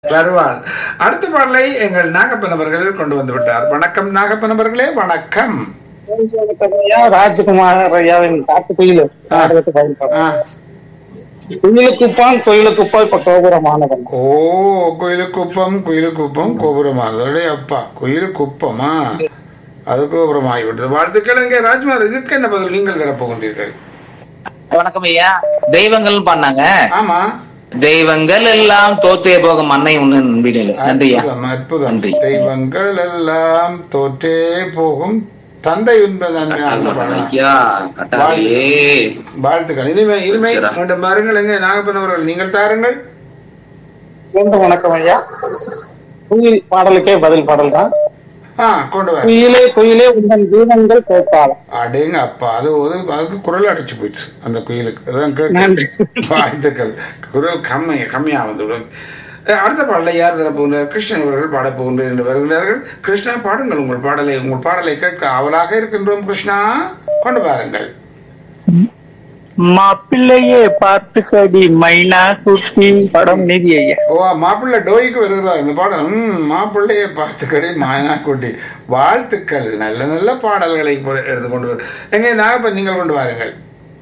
வருவாள் அடுத்த பாடலை எங்கள் நாகப்பன் அவர்கள் கொண்டு வந்து விட்டார் வணக்கம் நாகப்பன் அவர்களே வணக்கம் ஐயா, ராஜ்குமார் ஐயாவின் காட்டு குயில் நாடகத்தை பயன்படும் ஆ. குயிலுக்குப்பான் கோயிலுக்குப்பா இப்ப கோபுரமானவன் ஓ குயிலுக்குப்பம் குயிலுக்குப்பம் கோபுரமானதோடைய அப்பா குயிலுக்குப்பமா அது கோபுரம் ஆகிவிட்டது வாழ்த்துக்கள் எங்கே ராஜ்குமார் இதுக்கு என்ன பதில் நீங்கள் தரப்போகின்றீர்கள் வணக்கம் ஐயா தெய்வங்கள் பண்ணாங்க ஆமா தெய்வங்கள் எல்லாம் தோத்தே போகும் அன்னை ஒண்ணு நம்பிடல நன்றி ஐயா அற்புதம் அற்புதம் நன்றி. தெய்வங்கள் எல்லாம் தோற்றே போகும் தந்தை என்பது அந்த அந்த பாடல் ஐயா கட்டாரியே வாழ்த்துக்கள் இனிமே இனிமே சரி. மீண்டும் பாருங்கள் எங்கே நாகப்பன் அவர்கள் நீங்கள் தாருங்கள் மீண்டும் வணக்கம் ஐயா குயில் பாடலுக்கே பதில் பாடல் தான் ஆ கொண்டு வர குயிலே குயிலே உந்தன் தீபங்கள் கேட்பாள் அடேங்க அப்பா அது ஒரு அதுக்கு குரல் அடைச்சு போயிடுச்சு அந்த குயிலுக்கு அதான் நன்றி. கேட்க வாழ்த்துக்கள் குரல் கம்மி கம்மியாக வந்து விடும். அஹ் அடுத்த பாடலை யார் தரப்போகின்றார் கிருஷ்ணன் அவர்கள் பாடப் போகின்றார் என்று வருகின்றார்கள் கிருஷ்ணா பாடுங்கள் உங்கள் பாடலை உங்கள் பாடலை கேட்க ஆவலாக இருக்கின்றோம் கிருஷ்ணா கொண்டு பாருங்கள் மாப்பிள்ளையே பார்த்துக்கடி மைனா குட்டி படம் நிதி ஐயா ஓ மாப்பிள்ளை டோய்க்கு வருகிறதா இந்த பாடம் ம், மாப்பிள்ளையை பார்த்துக்கடி மாயனா குட்டி வாழ்த்துக்கள் நல்ல நல்ல பாடல்களை பொ- எடுத்து கொண்டு வரு எங்கே நாகப்பன் நீங்கள் கொண்டு வாருங்கள்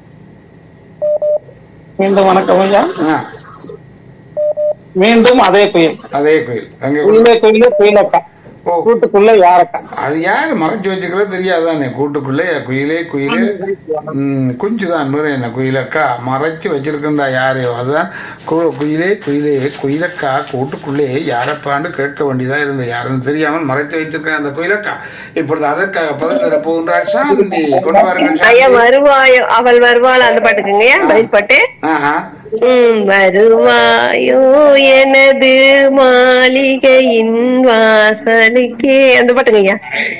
மீண்டும் வணக்கம் ஐயா ஆ, மீண்டும் அதே குயில் அதே குயில் அங்கே கொண்டு- குயிலே குயிலே குயிலக்கா ஓ கூட்டுக்குள்ள யாரக்கா அது யார் மறைச்சு வச்சுக்கிறது தெரியாதானே கூட்டுக்குள்ளே குயிலே குயிலே ம், குஞ்சு தான் முறை என்ன குயிலக்கா மறைச்சு வச்சிருக்கின்றா யாரையோ அதுதான் கு- குயிலே குயிலே குயிலக்கா கூட்டுக்குள்ளே யாரப்பான்னு கேட்க வேண்டியதா இருந்தது யாருன்னு தெரியாமல் மறைத்து வைத்திருக்கிறேன் அந்த குயிலக்கா இப்பொழுது அதற்காக பதில் தர போகின்றார் சாந்தி கொண்டு வாருங்கள் ஐயா சாந்தி. வருவாயோ அவள் வருவாள் அந்த பாட்டுக்குங்கய்யா பதில் பாட்டு ஆஹா உம், வருவாயோ எனது மாளிகையின் வாசலுக்கே அந்த பாட்டுங்கய்யா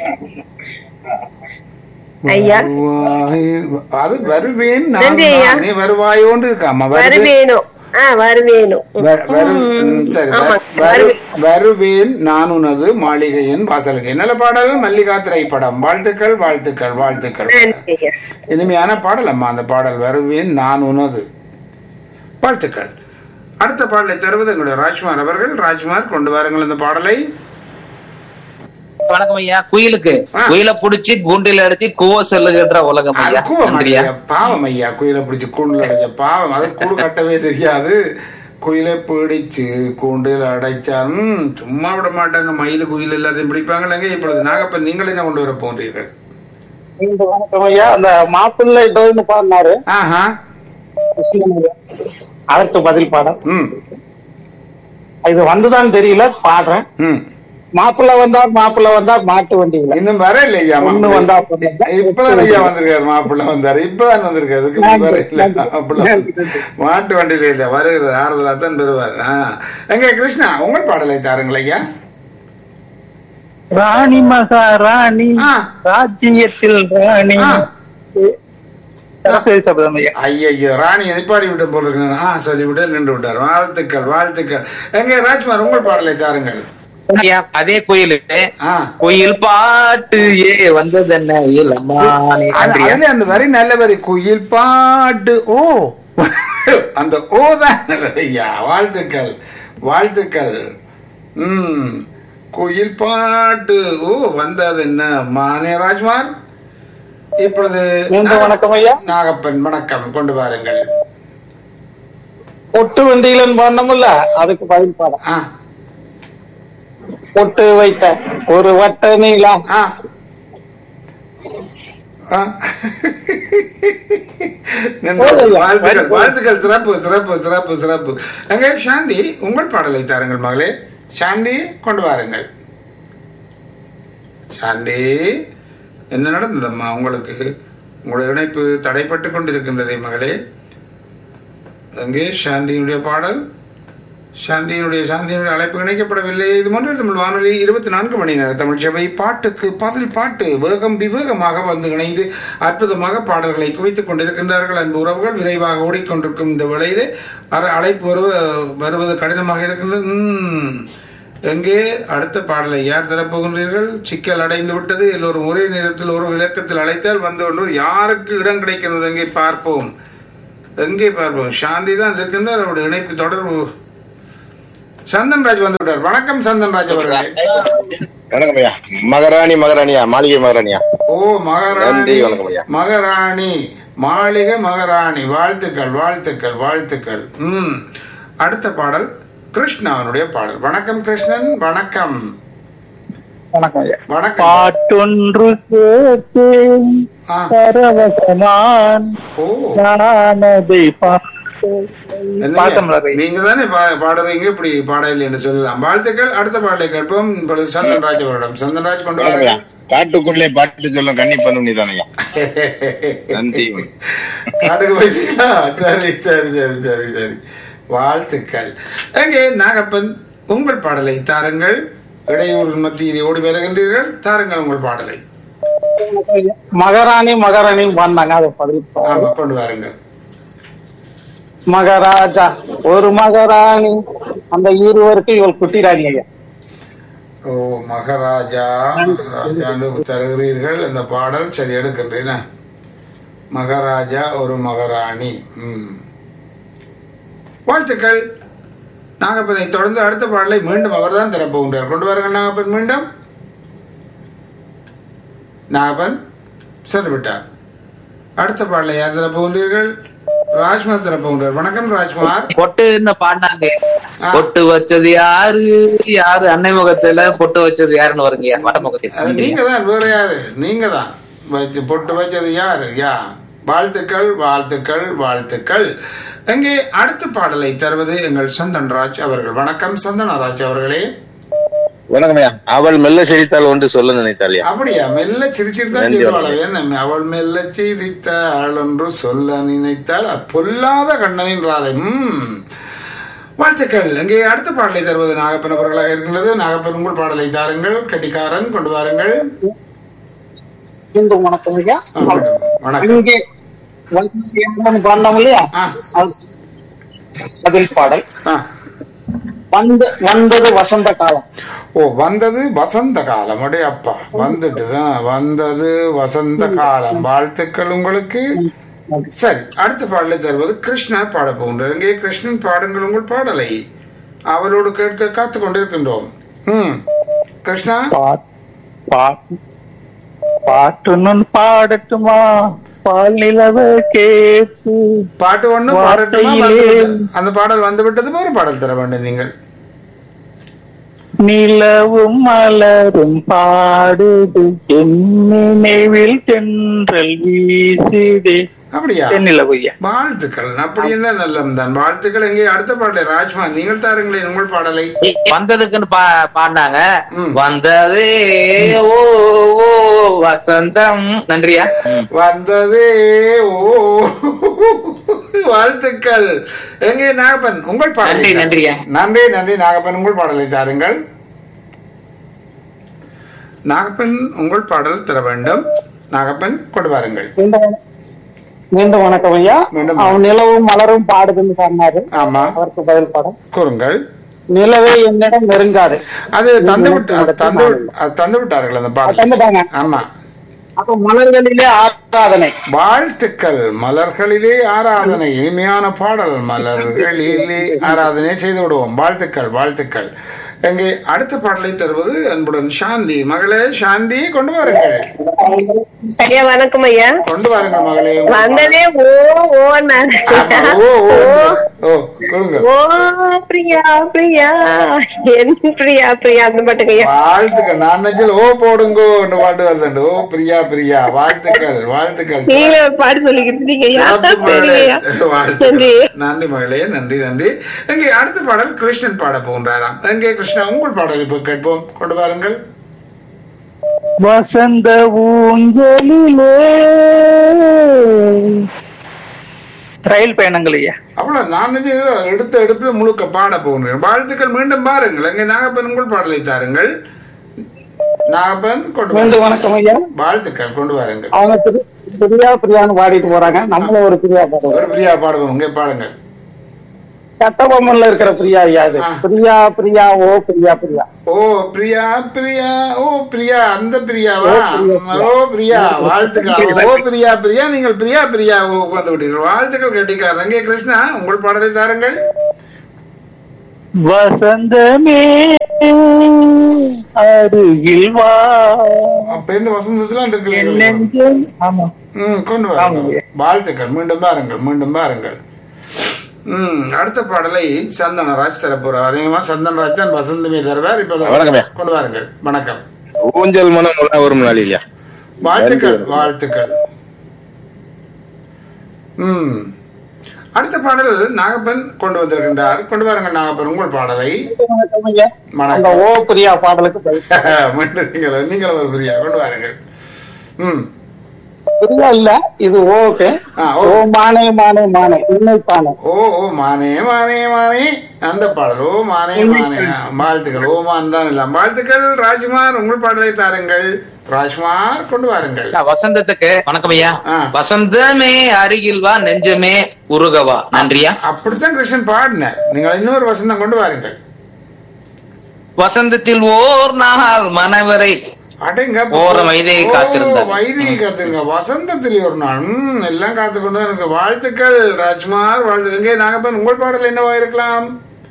ஐயா. வருவாய்- அது வருவேன் நான் நன்றி ஐயா. நீ வருவாயோன்னு இருக்காமா வருவேன் வருவேனோ ஆ வருவேனோ வ- வரு- ம், சரி வ- ஆமா, வரு- வருவேன். வருவேன் நான் உனது மாளிகையின் வாசலுக்கு நல்ல பாடல் மல்லிகா திரைப்படம் வாழ்த்துக்கள் வாழ்த்துக்கள் வாழ்த்துக்கள் நன்றி ஐயா இனிமையான பாடல் அம்மா அந்த பாடல் வருவேன் நான் உனது வாழ்த்துக்கள் அடுத்த பாடலை தருவது எங்களுடைய ராஜ்குமார் அவர்கள் ராஜ்குமார் கொண்டு வாருங்கள் இந்த பாடலை வணக்கம் ஐயா குயிலுக்கு ஆ. குயில புடிச்சு கூண்டில் அடிச்சு கூவ செல்லுகின்ற உலகம் அது ஐயா கூவ நன்றி ஐயா மாட்டேங்க பாவம் ஐயா குயிலை பிடிச்சு கூண்டில் அடைச்ச பாவம் அது கூடு கட்டவே தெரியாது குயிலை பிடிச்சு கூண்டில் அடைச்சால் ம், சும்மா விட மாட்டாங்க மயில் குயில் எல்லாத்தையும் பிடிப்பாங்களேங்க இப்பொழுது நாகப்பன் நீங்கள் என்ன கொண்டு வர போன்றீர்கள் மீண்டும் வணக்கம் ஐயா அந்த மாப்பிள்ளை டோய்னு பாடினாரு ஆஹா கிருஷ்ணன் ஐயா. அதற்கு பதில் பாடம் ம் இது வந்துதான் தெரியல பாடுறேன் ம் மாப்பிள்ளை வந்தார் மாப்பிள்ளை வந்தார் மாட்டு வண்டியில இன்னும் வர இல்லை ஐயா ஒண்ணு மாப்பிள்ளை. வந்தா போதும். இப்பதான் ஐயா வந்திருக்காரு மாப்பிள்ளை வந்தாரு இப்பதான் வந்திருக்காரு இதுக்கு முன்னாடி வர இல்லை மாப்பிள்ளை மாட்டு வண்டியில இல்ல வருகிறார் ஆறுதலா தான் பெறுவார் ஆ. எங்க கிருஷ்ணா உங்கள் பாடலை தாருங்கள் ஐயா ராணி மகாராணி ஆ. ராஜ்யத்தில் ராணி ஆ. சரஸ்வதி சபதம் ஐயா ஐயையோ ராணியை நிப்பாடி விட்டு போல இருக்கு ஆ சொல்லிவிட்டு நின்று விட்டார் வாழ்த்துக்கள் வாழ்த்துக்கள் எங்க ராஜ்குமார் உங்கள் பாடலை தாருங்கள் ஐயா அதே குயிலுக்கு ஆ குயில் பாட்டு ஏ வந்தது என்ன இளமானே அது- நன்றி ஐயா. அதுல அந்த வரி நல்ல வரி குயில் பாட்டு ஓ அந்த ஓ தான் நல்லது ஐயா வாழ்த்துக்கள் வாழ்த்துக்கள் ம் குயில் பாட்டு ஓ வந்தது என்ன மானே ராஜ்குமார் இப்பொழுது மீண்டும் வணக்கம் ஐயா நாகப்பன் வணக்கம் கொண்டு வாருங்கள் பொட்டு வண்டியிலன்னு பாடணும்ல அதுக்கு பதில் பாடம் ஆ பொட்டு வைத்த ஒரு வட்ட நீளா ஆ ஆ. நன்றி. வாழ்த்துக்கள் வாழ்த்துக்கள் சிறப்பு சிறப்பு சிறப்பு சிறப்பு எங்க சாந்தி உங்கள் பாடலை தாருங்கள் மகளே சாந்தி கொண்டு வாருங்கள் சாந்தி என்ன நடந்ததம்மா உங்களுக்கு உங்களுடைய இணைப்பு தடைப்பட்டு கொண்டிருக்கின்றதே மகளே எங்கே சாந்தியினுடைய பாடல் சாந்தியினுடைய சாந்தியினுடைய அழைப்பு இணைக்கப்படவில்லை இது போன்ற தமிழ் வானொலி இருபத்தி நான்கு மணி நேர தமிழ் சபை பாட்டுக்கு பதில் பாட்டு வேகம் விவேகமாக வந்து இணைந்து அற்புதமாக பாடல்களை குவித்துக் கொண்டிருக்கின்றார்கள் அன்பு உறவுகள் விரைவாக ஓடிக்கொண்டிருக்கும் இந்த வேளையிலே அர- அழைப்பு வருவ வருவது கடினமாக இருக்கின்றது உம். எங்கே அடுத்த பாடலை யார் தரப்போகின்றீர்கள் சிக்கல் அடைந்து விட்டது எல்லோரும் ஒரே நேரத்தில் ஒரு இலக்கத்தில் அழைத்தால் வந்து கொண்டு யாருக்கு இடம் கிடைக்கிறது எங்கே பார்ப்போம் எங்கே பார்ப்போம் சாந்தி தான் இருக்கின்றார் அவருடைய இணைப்பு தொடர்பு சந்தன்ராஜ் வந்து விட்டார் வணக்கம் சந்தன்ராஜ் அவர்களே வணக்கம் ஐயா மகாராணி மகாராணியா மாளிகை மகாராணியா ஓ மகாராணி நன்றி, வணக்கம் ஐயா. மகாராணி மாளிகை மகாராணி வாழ்த்துக்கள் வாழ்த்துக்கள் வாழ்த்துக்கள் ம் அடுத்த பாடல் கிருஷ்ணாவனுடைய பாடல் வணக்கம் கிருஷ்ணன் வணக்கம் வணக்கம் ஐயா வணக்கம் பாட்டொன்று கேட்டேன் ஆ, பரவசமான் ஓ நானதை பார்த்தேன். என்னங்க, பார்த்தோம்ல அதை. நீங்க தானே பா- பாடுறீங்க இப்படி பாடல் என்று சொல்லலாம் வாழ்த்துக்கள் அடுத்த பாடலை கேட்போம் இப்பொழுது சந்தன்ராஜ் அவரிடம் சந்தன்ராஜ் கொண்டு வணக்கம் ஐயா வாருங்கள் காட்டுக்குள்ளே பாட்டு சொல்லும் கன்னி பண்ணும் நீதானையா நன்றி காட்டுக்கு போயிட்டீங்களா சரி சரி சரி சரி சரி வாழ்த்துக்கள் எங்கே நாகப்பன் உங்கள் பாடலை தாருங்கள் இடையூறு மத்தியில் ஓடி வருகின்றீர்கள் தாருங்கள் உங்கள் பாடலை மகாராணி மகாராணி பாடினாங்க அதை பதில் பாடு. ஆமா கொண்டு வாருங்கள் மகாராஜா ஒரு மகாராணி அந்த இருவருக்கு இவள் குட்டி ராணி ஐயா ஓ மகாராஜா மகாராஜான்னு தருகிறீர்கள் இந்த பாடல் சரி எடுக்கின்றேன் மகாராஜா ஒரு மகாராணி ம் வாழ்த்துக்கள் நாகப்பனை தொடர்ந்து அடுத்த பாடலை மீண்டும் அவர்தான் திறப்புகின்றார் கொண்டு வாருங்கள் நாகப்பன் மீண்டும் நாகப்பன் சென்று விட்டார் அடுத்த பாடலை யார் திறப்புகின்றீர்கள் ராஜ்குமார் திறப்புகின்றார் வணக்கம் ராஜ்குமார் பொட்டுன்னு பாடினாங்க ஆ. பொட்டு வச்சது யாரு யாரு அன்னை முகத்துல பொட்டு வச்சது யாருன்னு வருங்க வட அது முகத்தில் நீங்க தான் வேற யாரு நீங்க தான் வச்சு பொட்டு வச்சது யாரு யா வாழ்த்துக்கள் வாழ்த்துக்கள் வாழ்த்துக்கள் எங்கே அடுத்த பாடலை தருவது எங்கள் சந்தன்ராஜ் அவர்கள் வணக்கம் சந்தனராஜ் அவர்களே வணக்கம் ஐயா அவள் மெல்ல சிரித்தால் ஒன்று சொல்ல நினைத்தாலியா அப்படியா மெல்ல சிரிச்சிட்டு தான் நன்றி, சொல்லுவாள் என்ன அவள் மெல்ல சிரித்தாள் என்று சொல்ல நினைத்தால் அது பொல்லாத கண்ணனின் ராதை ம் வாழ்த்துக்கள் இங்கே அடுத்த பாடலை தருவது நாகப்பன் அவர்களாக இருக்கின்றது நாகப்பன் உங்கள் பாடலை தாருங்கள் கட்டிக்காரன் கொண்டு வாருங்கள் மீண்டும் வணக்கம் ஐயா ஆ, மீண்டும். வணக்கம் இங்கே வந்து பாடினோம் இல்லையா ஆ அது பதில் பாடல் ஆ வந்து வந்தது வசந்த காலம் ஓ வந்தது வசந்த காலம் அடே அப்பா வந்துட்டுதான் வந்தது வசந்த காலம் வாழ்த்துக்கள் உங்களுக்கு சரி அடுத்த பாடலை தருவது கிருஷ்ணர் பாட போகின்றார் இங்கே கிருஷ்ணன் பாடுங்கள் உங்கள் பாடலை அவளோடு கேட்க காத்து கொண்டிருக்கின்றோம் ம் கிருஷ்ணா பாட்- பாட்டு பாட்டுன்னு பாடட்டுமா பால் நிலவ கேட்டு பாட்டு ஒண்ணு பாடட்டுமா வார்த்தையிலே- வந்துவிட்டது. அந்த பாடல் வந்து விட்டது வேறு பாடல் தர வேண்டும் நீங்கள் நிலவும் மலரும் பாடுது என் நினைவில் தென்றல் வீசுதே அப்படியா தென்னிலவு ஐயா வாழ்த்துக்கள் அப்படி என்ன நல்லம் தான் வாழ்த்துக்கள் எங்கே அடுத்த பாடலை ராஜ்மா நீங்கள் தாருங்களேன் உங்கள் பாடலை வந்ததுக்குன்னு பா பாடினாங்க ம். வந்ததே ஓ ஓ வசந்தம் நன்றியா வந்ததே ஓ வாழ்த்துக்கள் எங்கே நாகப்பன் உங்கள் பாடலை நன்றி, தாருங்கள். நன்றியா. நன்றி நன்றி நாகப்பன் உங்கள் பாடலை தாருங்கள் நாகப்பன் உங்கள் பாடல் தர வேண்டும் நாகப்பன் கொண்டு வாருங்கள் மீண்டும் மீண்டும் வணக்கம் ஐயா மீண்டும் அவன் நிலவும் மலரும் பாடுதுன்னு சொன்னாரு ஆமா அவருக்கு பதில் பாடம் கூறுங்கள் நிலவே என்னிடம் நெருங்காது அது தந்து விட்டு அது தந்து விட்டு- அது தந்து விட்டார்கள் அந்த பாடல் தந்துட்டாங்க ஆமா அப்ப மலர்களிலே ஆராதனை வாழ்த்துக்கள் மலர்களிலே ஆராதனை இனிமையான பாடல் மலர்களிலே ஆராதனை செய்து விடுவோம் வாழ்த்துக்கள் வாழ்த்துக்கள் எங்கே அடுத்த பாடலை தருவது அன்புடன் சாந்தி மகளே சாந்தி கொண்டு வாருங்கள் ஐயா வணக்கம் ஐயா கொண்டு வாருங்கள் மகளே வந்ததே ஓ ஓன்னாரு ஆமா, ஓ ஓ ஓ கொடுங்க ஓ பிரியா பிரியா என் பிரியா பிரியா அந்த பாட்டுங்க ஐயா வாழ்த்துக்கள் நான் நினைச்சல் ஓ போடுங்கோ பாட்டு வருதுண்டு ஓ பிரியா பிரியா வாழ்த்துக்கள் வாழ்த்துக்கள் நீங்களே ஒரு பாட்டு சொல்லிக்கிட்டு இருக்கீங்க ஐயா சிறப்பு சரிங்க ஐயா மகளே. வாழ்த்துக்கள். நன்றி நன்றி மகளே நன்றி நன்றி எங்கே அடுத்த பாடல் கிருஷ்ணன் பாட போகின்றாராம் எங்கே கிருஷ்ணா உங்கள் பாடல் இப்போ கேட்போம் கொண்டு வாருங்கள் வசந்த ஊஞ்சலிலே ரயில் பயணங்கள் ஐயா அவ்வளவு நான் நினைச்சு ஏதோ எடுத்த எடுப்பில் முழுக்க பாட போகின்றேன் வாழ்த்துக்கள் மீண்டும் பாருங்கள் எங்கே நாகப்பன் உங்கள் பாடலை தாருங்கள் நாகப்பன் கொண்டு மீண்டும் வாருங்கள் வணக்கம் ஐயா வாழ்த்துக்கள் கொண்டு வாருங்கள் அவங்க பிரி- பிரியா பிரியான்னு பாடிட்டு போறாங்க நம்மளும் ஒரு பிரியா பாடுவோம் ஒரு பிரியா பாடுவோம் இங்கே பாடுங்கள் கட்டபொம்மன்ல இருக்கிற பிரியா ஐயா இது ஆ. பிரியா பிரியா ஓ பிரியா பிரியா ஓ பிரியா பிரியா ஓ பிரியா அந்த பிரியாவா ஓ பிரியா வாழ்த்துக்கள் ஓ பிரியா பிரியா நீங்கள் பிரியா பிரியா வந்து விட்டீர்கள் வாழ்த்துக்கள் கேட்டிக்காரர் எங்கே கிருஷ்ணா உங்கள் பாடலை தாருங்கள் வசந்தமே அருகில் வா அப்ப இந்த வசந்தத்துல என் இருக்கிறீர்கள் நெஞ்சம் ஆமா ம் கொண்டு வாருங்கள் ஆமாங்க. வாழ்த்துக்கள் மீண்டும் பாருங்கள் மீண்டும் பாருங்கள் ம் அடுத்த பாடலை சந்தனராஜ் தரப்போறார் அதிகமா சந்தனராஜ் தான் வசந்தமே தருவார் இப்ப வணக்கம்யா. கொண்டு வாருங்கள் வணக்கம் ஊஞ்சல் மனம் உலா வரும் நாள் இல்லையா வாழ்த்துக்கள் வாழ்த்துக்கள் ம் அடுத்த பாடல் நாகப்பன் கொண்டு வந்திருக்கின்றார் கொண்டு வாருங்கள் நாகப்பன் உங்கள் பாடலை வணக்கம் ஐயா. அந்த வணக்கம் ஓ பிரியா பாடலுக்கு பதில் மீண்டும் நீங்கள் நீங்கள் ஒரு பிரியா கொண்டு வாருங்கள் ம் பிரியா இல்ல இது ஓகே ஆ, ஓ. ஓ மானே மானே மானே உண்மை பானை ஓ ஓ மானே மானே மானே அந்த பாடல் ஓ மானே மானே ஆ, வாழ்த்துக்கள் ஓ மான் தான் எல்லாம் வாழ்த்துக்கள் ராஜ்குமார் உங்கள் பாடலை தாருங்கள் ராஜ்குமார் கொண்டு வாருங்கள் ஐயா, வசந்தத்துக்கு வணக்கம் ஐயா ஆ. வசந்தமே அருகில் வா நெஞ்சமே உருகவா நன்றியா அப்படித்தான் கிருஷ்ணன் பாடினார் நீங்கள் இன்னொரு வசந்தம் கொண்டு வாருங்கள் வசந்தத்தில் ஓர் நாள் மனவரை அடங்க ஓரம் வைதேகி காத்திருந்தது. வைதேகி காத்திருங்க வசந்தத்தில் ஒரு நாள் ம், எல்லாம் காத்து கொண்டு தான் இருக்கு வாழ்த்துக்கள் ராஜ்குமார் வாழ்த்து எங்கே நாகப்பன் உங்கள் பாடல் என்னவா இருக்கலாம்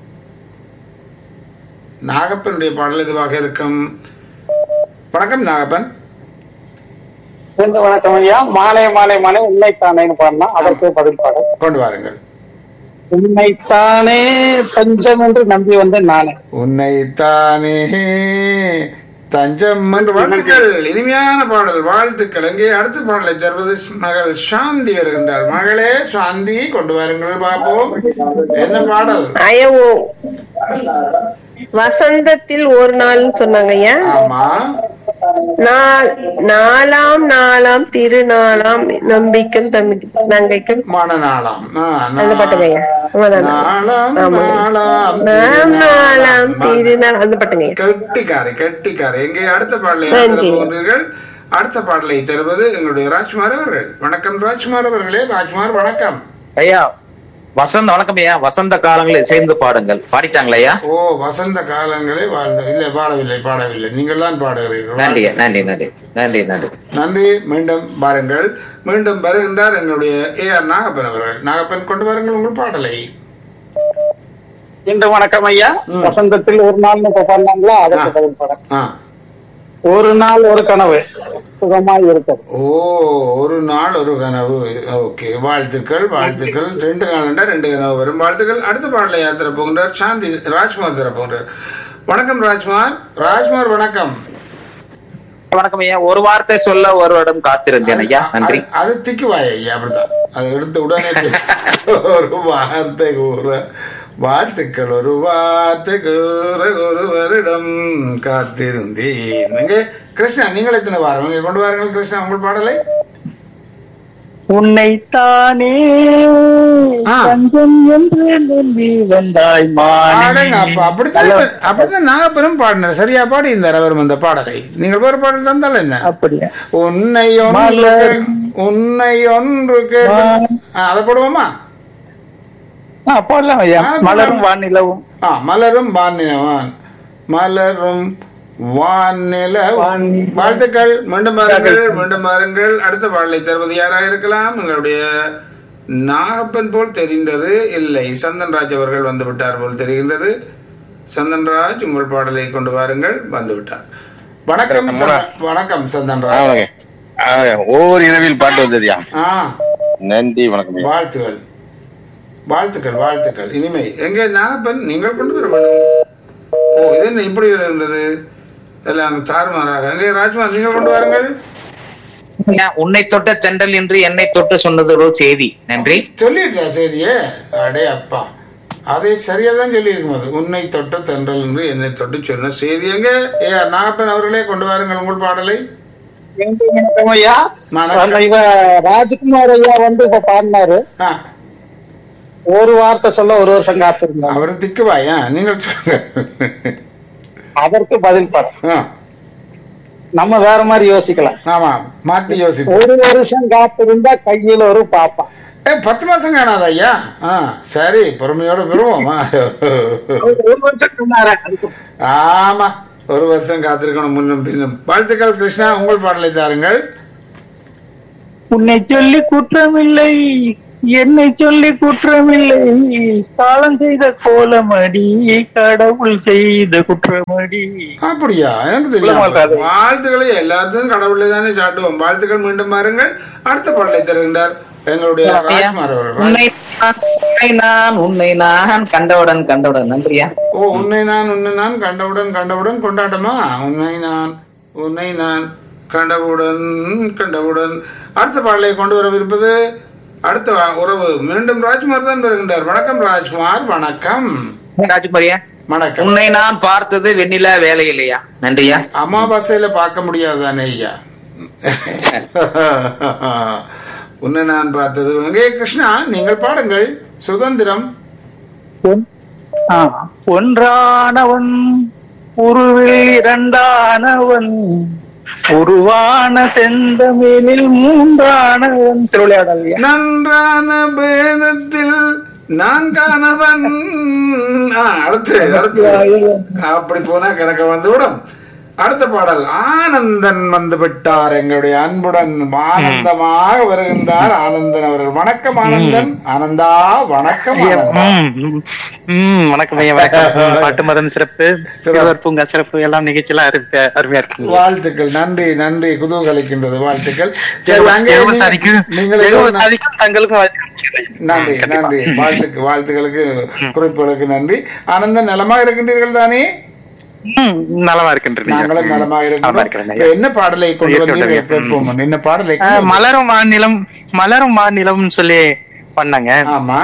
நாகப்பனுடைய பாடல் எதுவாக இருக்கும் வணக்கம் நாகப்பன் ரெண்டு வணக்கம் ஐயா மானே மானே மானே உண்மைத்தானேன்னு பாடினா அதற்கு பதில் பாடல் கொண்டு வாருங்கள் உண்மைத்தானே தஞ்சம் என்று நம்பி வந்தேன் நானே உன்னைத்தானே தஞ்சம் என்று வாழ்த்துக்கள் இனிமையான பாடல் வாழ்த்துக்கள் எங்கே அடுத்த பாடலை தருவது மகள் சாந்தி வருகின்றார் மகளே சாந்தி கொண்டு வாருங்கள் பார்ப்போம் என்ன பாடல் அயவோ வசந்தத்தில் ஒரு நாள்னு சொன்னாங்க ஐயா ஆமா நாள் நாலாம் நாளாம் திருநாளாம் நம்பிக்கும் தம்பி நங்கைக்கும் மனநாளாம் ஆ, நா- அந்த பாட்டுங்க ஐயா அவ்வளவுதான். நாளாம் ஆமா. நாளாம் நாலாம் நாளாம் திருநாளாம். திருநாள் அந்த பாட்டுங்க ஐயா கெட்டிக்காரை கெட்டிக்காரை எங்கே அடுத்த பாடலை நன்றி. போன்றீர்கள் அடுத்த பாடலை தருவது எங்களுடைய ராஜ்குமார் அவர்கள் வணக்கம் ராஜ்குமார் அவர்களே ராஜ்குமார் வணக்கம் ஐயா வசந்த வணக்கம் ஐயா வசந்த காலங்களில் சேர்ந்து பாடுங்கள் பாடிட்டாங்களா ஐயா ஓ வசந்த காலங்களே வாழ்ந்த இல்லை பாடவில்லை பாடவில்லை நீங்கள் தான் பாடுகிறீர்கள் நன்றி நன்றி நன்றி நன்றி நன்றி நன்றி மீண்டும் பாருங்கள் மீண்டும் வருகின்றார் எங்களுடைய ஏ ஆர் நாகப்பன் அவர்கள் நாகப்பன் கொண்டு வாருங்கள் உங்கள் பாடலை இன்று வணக்கம் ஐயா வசந்தத்தில் ஒரு நாள் இப்ப பாடினாங்களா அதற்கு பதில் பாடல் ஆ ஒரு நாள் ஒரு கனவு சுகமாய் இருக்கிறது ஓ ஒரு நாள் ஒரு கனவு ஓகே வாழ்த்துக்கள் வாழ்த்துக்கள் ரெண்டு நாள்ண்டா ரெண்டு கனவு வரும் வாழ்த்துக்கள் அடுத்த பாடலை யார் தரப்போகின்றார் சாந்தி ராஜ்குமார் தரப்போகின்றார் வணக்கம் ராஜ்குமார் ராஜ்குமார் வணக்கம் வணக்கம் ஐயா ஒரு வார்த்தை சொல்ல ஒருவரிடம் காத்திருந்தேன் ஐயா நன்றி அது- அது திக்குவாய் ஐயா அப்படிதான் அதை எடுத்த உடனே பேச ஒரு வார்த்தை கூற வாழ்த்துக்கள் ஒரு வார்த்தை கூற ஒரு வருடம் காத்திருந்தேன் இங்கே கிருஷ்ணா நீங்கள் எத்தனை வாரம் இங்கே கொண்டு வாருங்கள் கிருஷ்ணா உங்கள் பாடலை உன்னைத்தானே ஆ. தஞ்சம் என்று நம்பி வந்தாய் மானே பாடுங்க அப்ப அப்படித்தான் அப்படித்தான் நாகப்பனும் பாடினார் சரியா பாடி இந்த அவர் அந்த பாடலை நீங்கள் வேறு பாடல் தந்தால் என்ன அப்படியா உன்னை ஒன்று மலர். கே- உன்னை ஒன்று கேட்டு ஆ, அதை போடுவோமா ஆ, போடலாம் ஐயா ஆ, மலரும் வானிலவும் ஆ மலரும் வானிலவான் மலரும் வானில வானில- வாழ்த்துக்கள் மீண்டும் பாருங்கள் மீண்டும் பாருங்கள் அடுத்த பாடலை தருவது யாராக இருக்கலாம் எங்களுடைய நாகப்பன் போல் தெரிந்தது இல்லை சந்தன்ராஜ் அவர்கள் வந்து விட்டார் போல் தெரிகின்றது சந்தன்ராஜ் உங்கள் பாடலை கொண்டு வாருங்கள் வந்து விட்டார் வணக்கம் சந்தன்- வணக்கம் ஆ, சந்தன்ராஜ் வணக்கம் ஆ, ஓர் இரவில் பாட்டு வந்ததுயா ஆ நன்றி வணக்கம் ஐயா. வாழ்த்துக்கள் வாழ்த்துக்கள் வாழ்த்துக்கள் இனிமை எங்கே நாகப்பன் நீங்கள் கொண்டு வர வேண்டும் ஓ இது என்ன இப்படி இருந்தது எல்லாம் தாறுமாறாக எங்கே ராஜ்குமார் நீங்கள் கொண்டு வாருங்கள் ஐயா, உன்னை தொட்ட தென்றல் என்று என்னை தொட்டு சொன்னது ஒரு செய்தி நன்றி சொல்லிட்டா செய்தியே அடே அப்பா அதை சரியா தான் சொல்லியிருக்கும் அது உன்னை தொட்ட தென்றல் என்று என்னை தொட்டு சொன்ன செய்தி எங்க ஏ நாகப்பன் அவர்களே கொண்டு வாருங்கள் உங்கள் பாடலை நன்றி வணக்கம் ஐயா வணக்கம். அந்த இவ ராஜ்குமார் ஐயா வந்து இப்ப பாடினாரு ஆ ஒரு வார்த்தை சொல்ல ஒரு வருஷம் காத்திருந்தாங்க அவர் திக்குவாயா நீங்கள் சொல்லுங்க அதற்கு பதில் பாடம் ஆ, நம்ம வேற மாதிரி யோசிக்கலாம் ஆமா மாத்தி யோசிப்போம் ஒரு வருஷம் காத்திருந்தா கையில் ஒரு பாப்பா ஏ பத்து மாசம் காணாத ஐயா ஆ சரி பொறுமையோட பெறுவோமா ஒரு வருஷம் சொன்னாரு அதுக்கு ஆமா ஒரு வருஷம் காத்திருக்கணும் முன்னும் பின்னும் வாழ்த்துக்கள் கிருஷ்ணா உங்கள் பாடலை தாருங்கள் உன்னை சொல்லி குற்றமில்லை என்னை சொல்லி குற்றமில்லை காலம் செய்த கோலமடி கடவுள் செய்த குற்றமடி அப்படியா எனக்கு இல்லம்மா, தெரியும் அது- வாழ்த்துக்களை எல்லாத்தையும் கடவுளை தானே சாட்டுவோம் வாழ்த்துக்கள் மீண்டும் பாருங்கள் அடுத்த பாடலை தருகின்றார் எங்களுடைய ராஜ்குமார் அவர்கள் உன்னை நான், உன்னை நான் உன்னை நான் கண்டவுடன் கண்டவுடன் நன்றியா ஓ உன்னை நான் உன்னை நான் கண்டவுடன் கண்டவுடன் கொண்டாட்டமா உன்னை நான் உன்னை நான் கண்டவுடன் கண்டவுடன் அடுத்த பாடலை கொண்டு வரவிருப்பது அடுத்த உறவு மீண்டும் ராஜ்குமார் தான் வருகின்றார் வணக்கம் ராஜ்குமார் வணக்கம் ராஜகுமாரியா வணக்கம் உன்னை நான் பார்த்தது வெண்ணிலா வேலை இல்லையா நன்றியா அமாவாசையில பார்க்க முடியாதானே ஐயா உன்னை நான் பார்த்தது எங்கே கிருஷ்ணா நீங்கள் பாடுங்கள் சுதந்திரம் பொன்- ஆ, ஒன்றானவன் உருவில் இரண்டானவன் உருவான செந்தமிழில் மூன்றானவன் திருவிளையாடல் நன்றான பேதத்தில் நான்கானவன் ஆ, அடுத்து அடுத்து அப்படி போனா கிடக்க வந்து விடும் அடுத்த பாடல் ஆனந்தன் வந்து விட்டார் எங்களுடைய அன்புடன் ஆனந்தமாக வருகின்றார் ஆனந்தன் அவர்கள் வணக்கம் ஆனந்தன் ஆனந்தா வணக்கம் ஆனந்தா. ம், ம், வணக்கம் ஐயா வணக்கம் ம், பாட்டு மதம் சிறப்பு சிறுவர் பூங்கா சிறப்பு எல்லாம் நிகழ்ச்சியெல்லாம் அருமையா அருமையா இருக்குங்க வாழ்த்துக்கள் நன்றி நன்றி குதூகலிக்கின்றது வாழ்த்துக்கள் சரி அங்கே தேவ நீ- சாதிக்கும் நீங்கள் தேவ எல்லோரும் சாதிக்கும் தங்களுக்கும் வாழ்த்துக்கள். நன்றி நன்றி வாழ்த்துக்கு வாழ்த்துக்களுக்கு குறிப்புகளுக்கு நன்றி ஆனந்தன் நலமாக இருக்கின்றீர்கள் தானே ம், நலமா இருக்கின்றீங்க நாங்களும் நலமாக நலமா இருக்கிறோம் இருக்கிறேன் இப்ப ஐயா. என்ன பாடலை கொண்டு இயற்கை வந்தீர்கள் உதவியா? கேட்போம் என்ன பாடலை ஆ, கொண்டு மலரும் மாநிலம் மலரும் மாநிலம் சொல்லி பண்ணாங்க ஆமா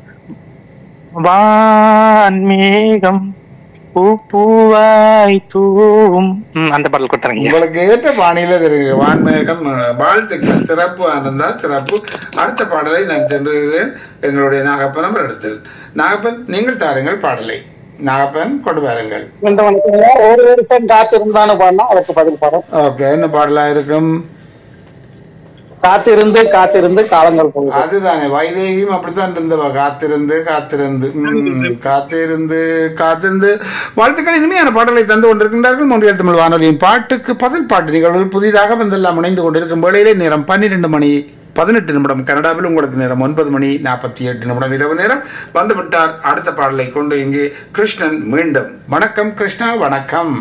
வான்மேகம் பூ பூவாய் தூவும் ம், அந்த பாடல் கொடுத்தாங்க உங்களுக்கு ஏற்ற பாணியில தெரியும் வான்மேகம் அஹ், வாழ்த்துக்கள் சிறப்பு ஆனந்தா சிறப்பு அடுத்த பாடலை நான் சென்றுகிறேன் எங்களுடைய நாகப்பன் இடத்தில் நாகப்பன் நீங்கள் தாருங்கள் பாடலை நாகப்பன் கொண்டு வாருங்கள் இந்த வணக்கங்க. ஒரு வருஷம் காத்திருந்தான்னு பாடினா அதுக்கு பதில் பாடம் ஓகே என்ன பாடலா இருக்கும் காத்திருந்து காத்திருந்து காலங்கள் போகுது அதுதானே வைதேகியும் அப்படித்தான் இருந்தவ காத்திருந்து காத்திருந்து ம், காத்திருந்து காத்திருந்து வாழ்த்துக்கள் இனிமையான பாடலை தந்து கொண்டிருக்கின்றார்கள் மொழியல் தமிழ் வானொலியின் பாட்டுக்கு பதில் பாட்டு நிகழ்வுகள் புதிதாக வந்தெல்லாம் இணைந்து கொண்டிருக்கும் வேளையிலே நேரம் பன்னிரெண்டு மணி பதினெட்டு நிமிடம் கனடாவில் உங்களுக்கு நேரம் ஒன்பது மணி நாற்பத்தி எட்டு நிமிடம் இரவு நேரம் வந்துவிட்டார் அடுத்த பாடலை கொண்டு இங்கே கிருஷ்ணன் மீண்டும் வணக்கம் கிருஷ்ணா வணக்கம்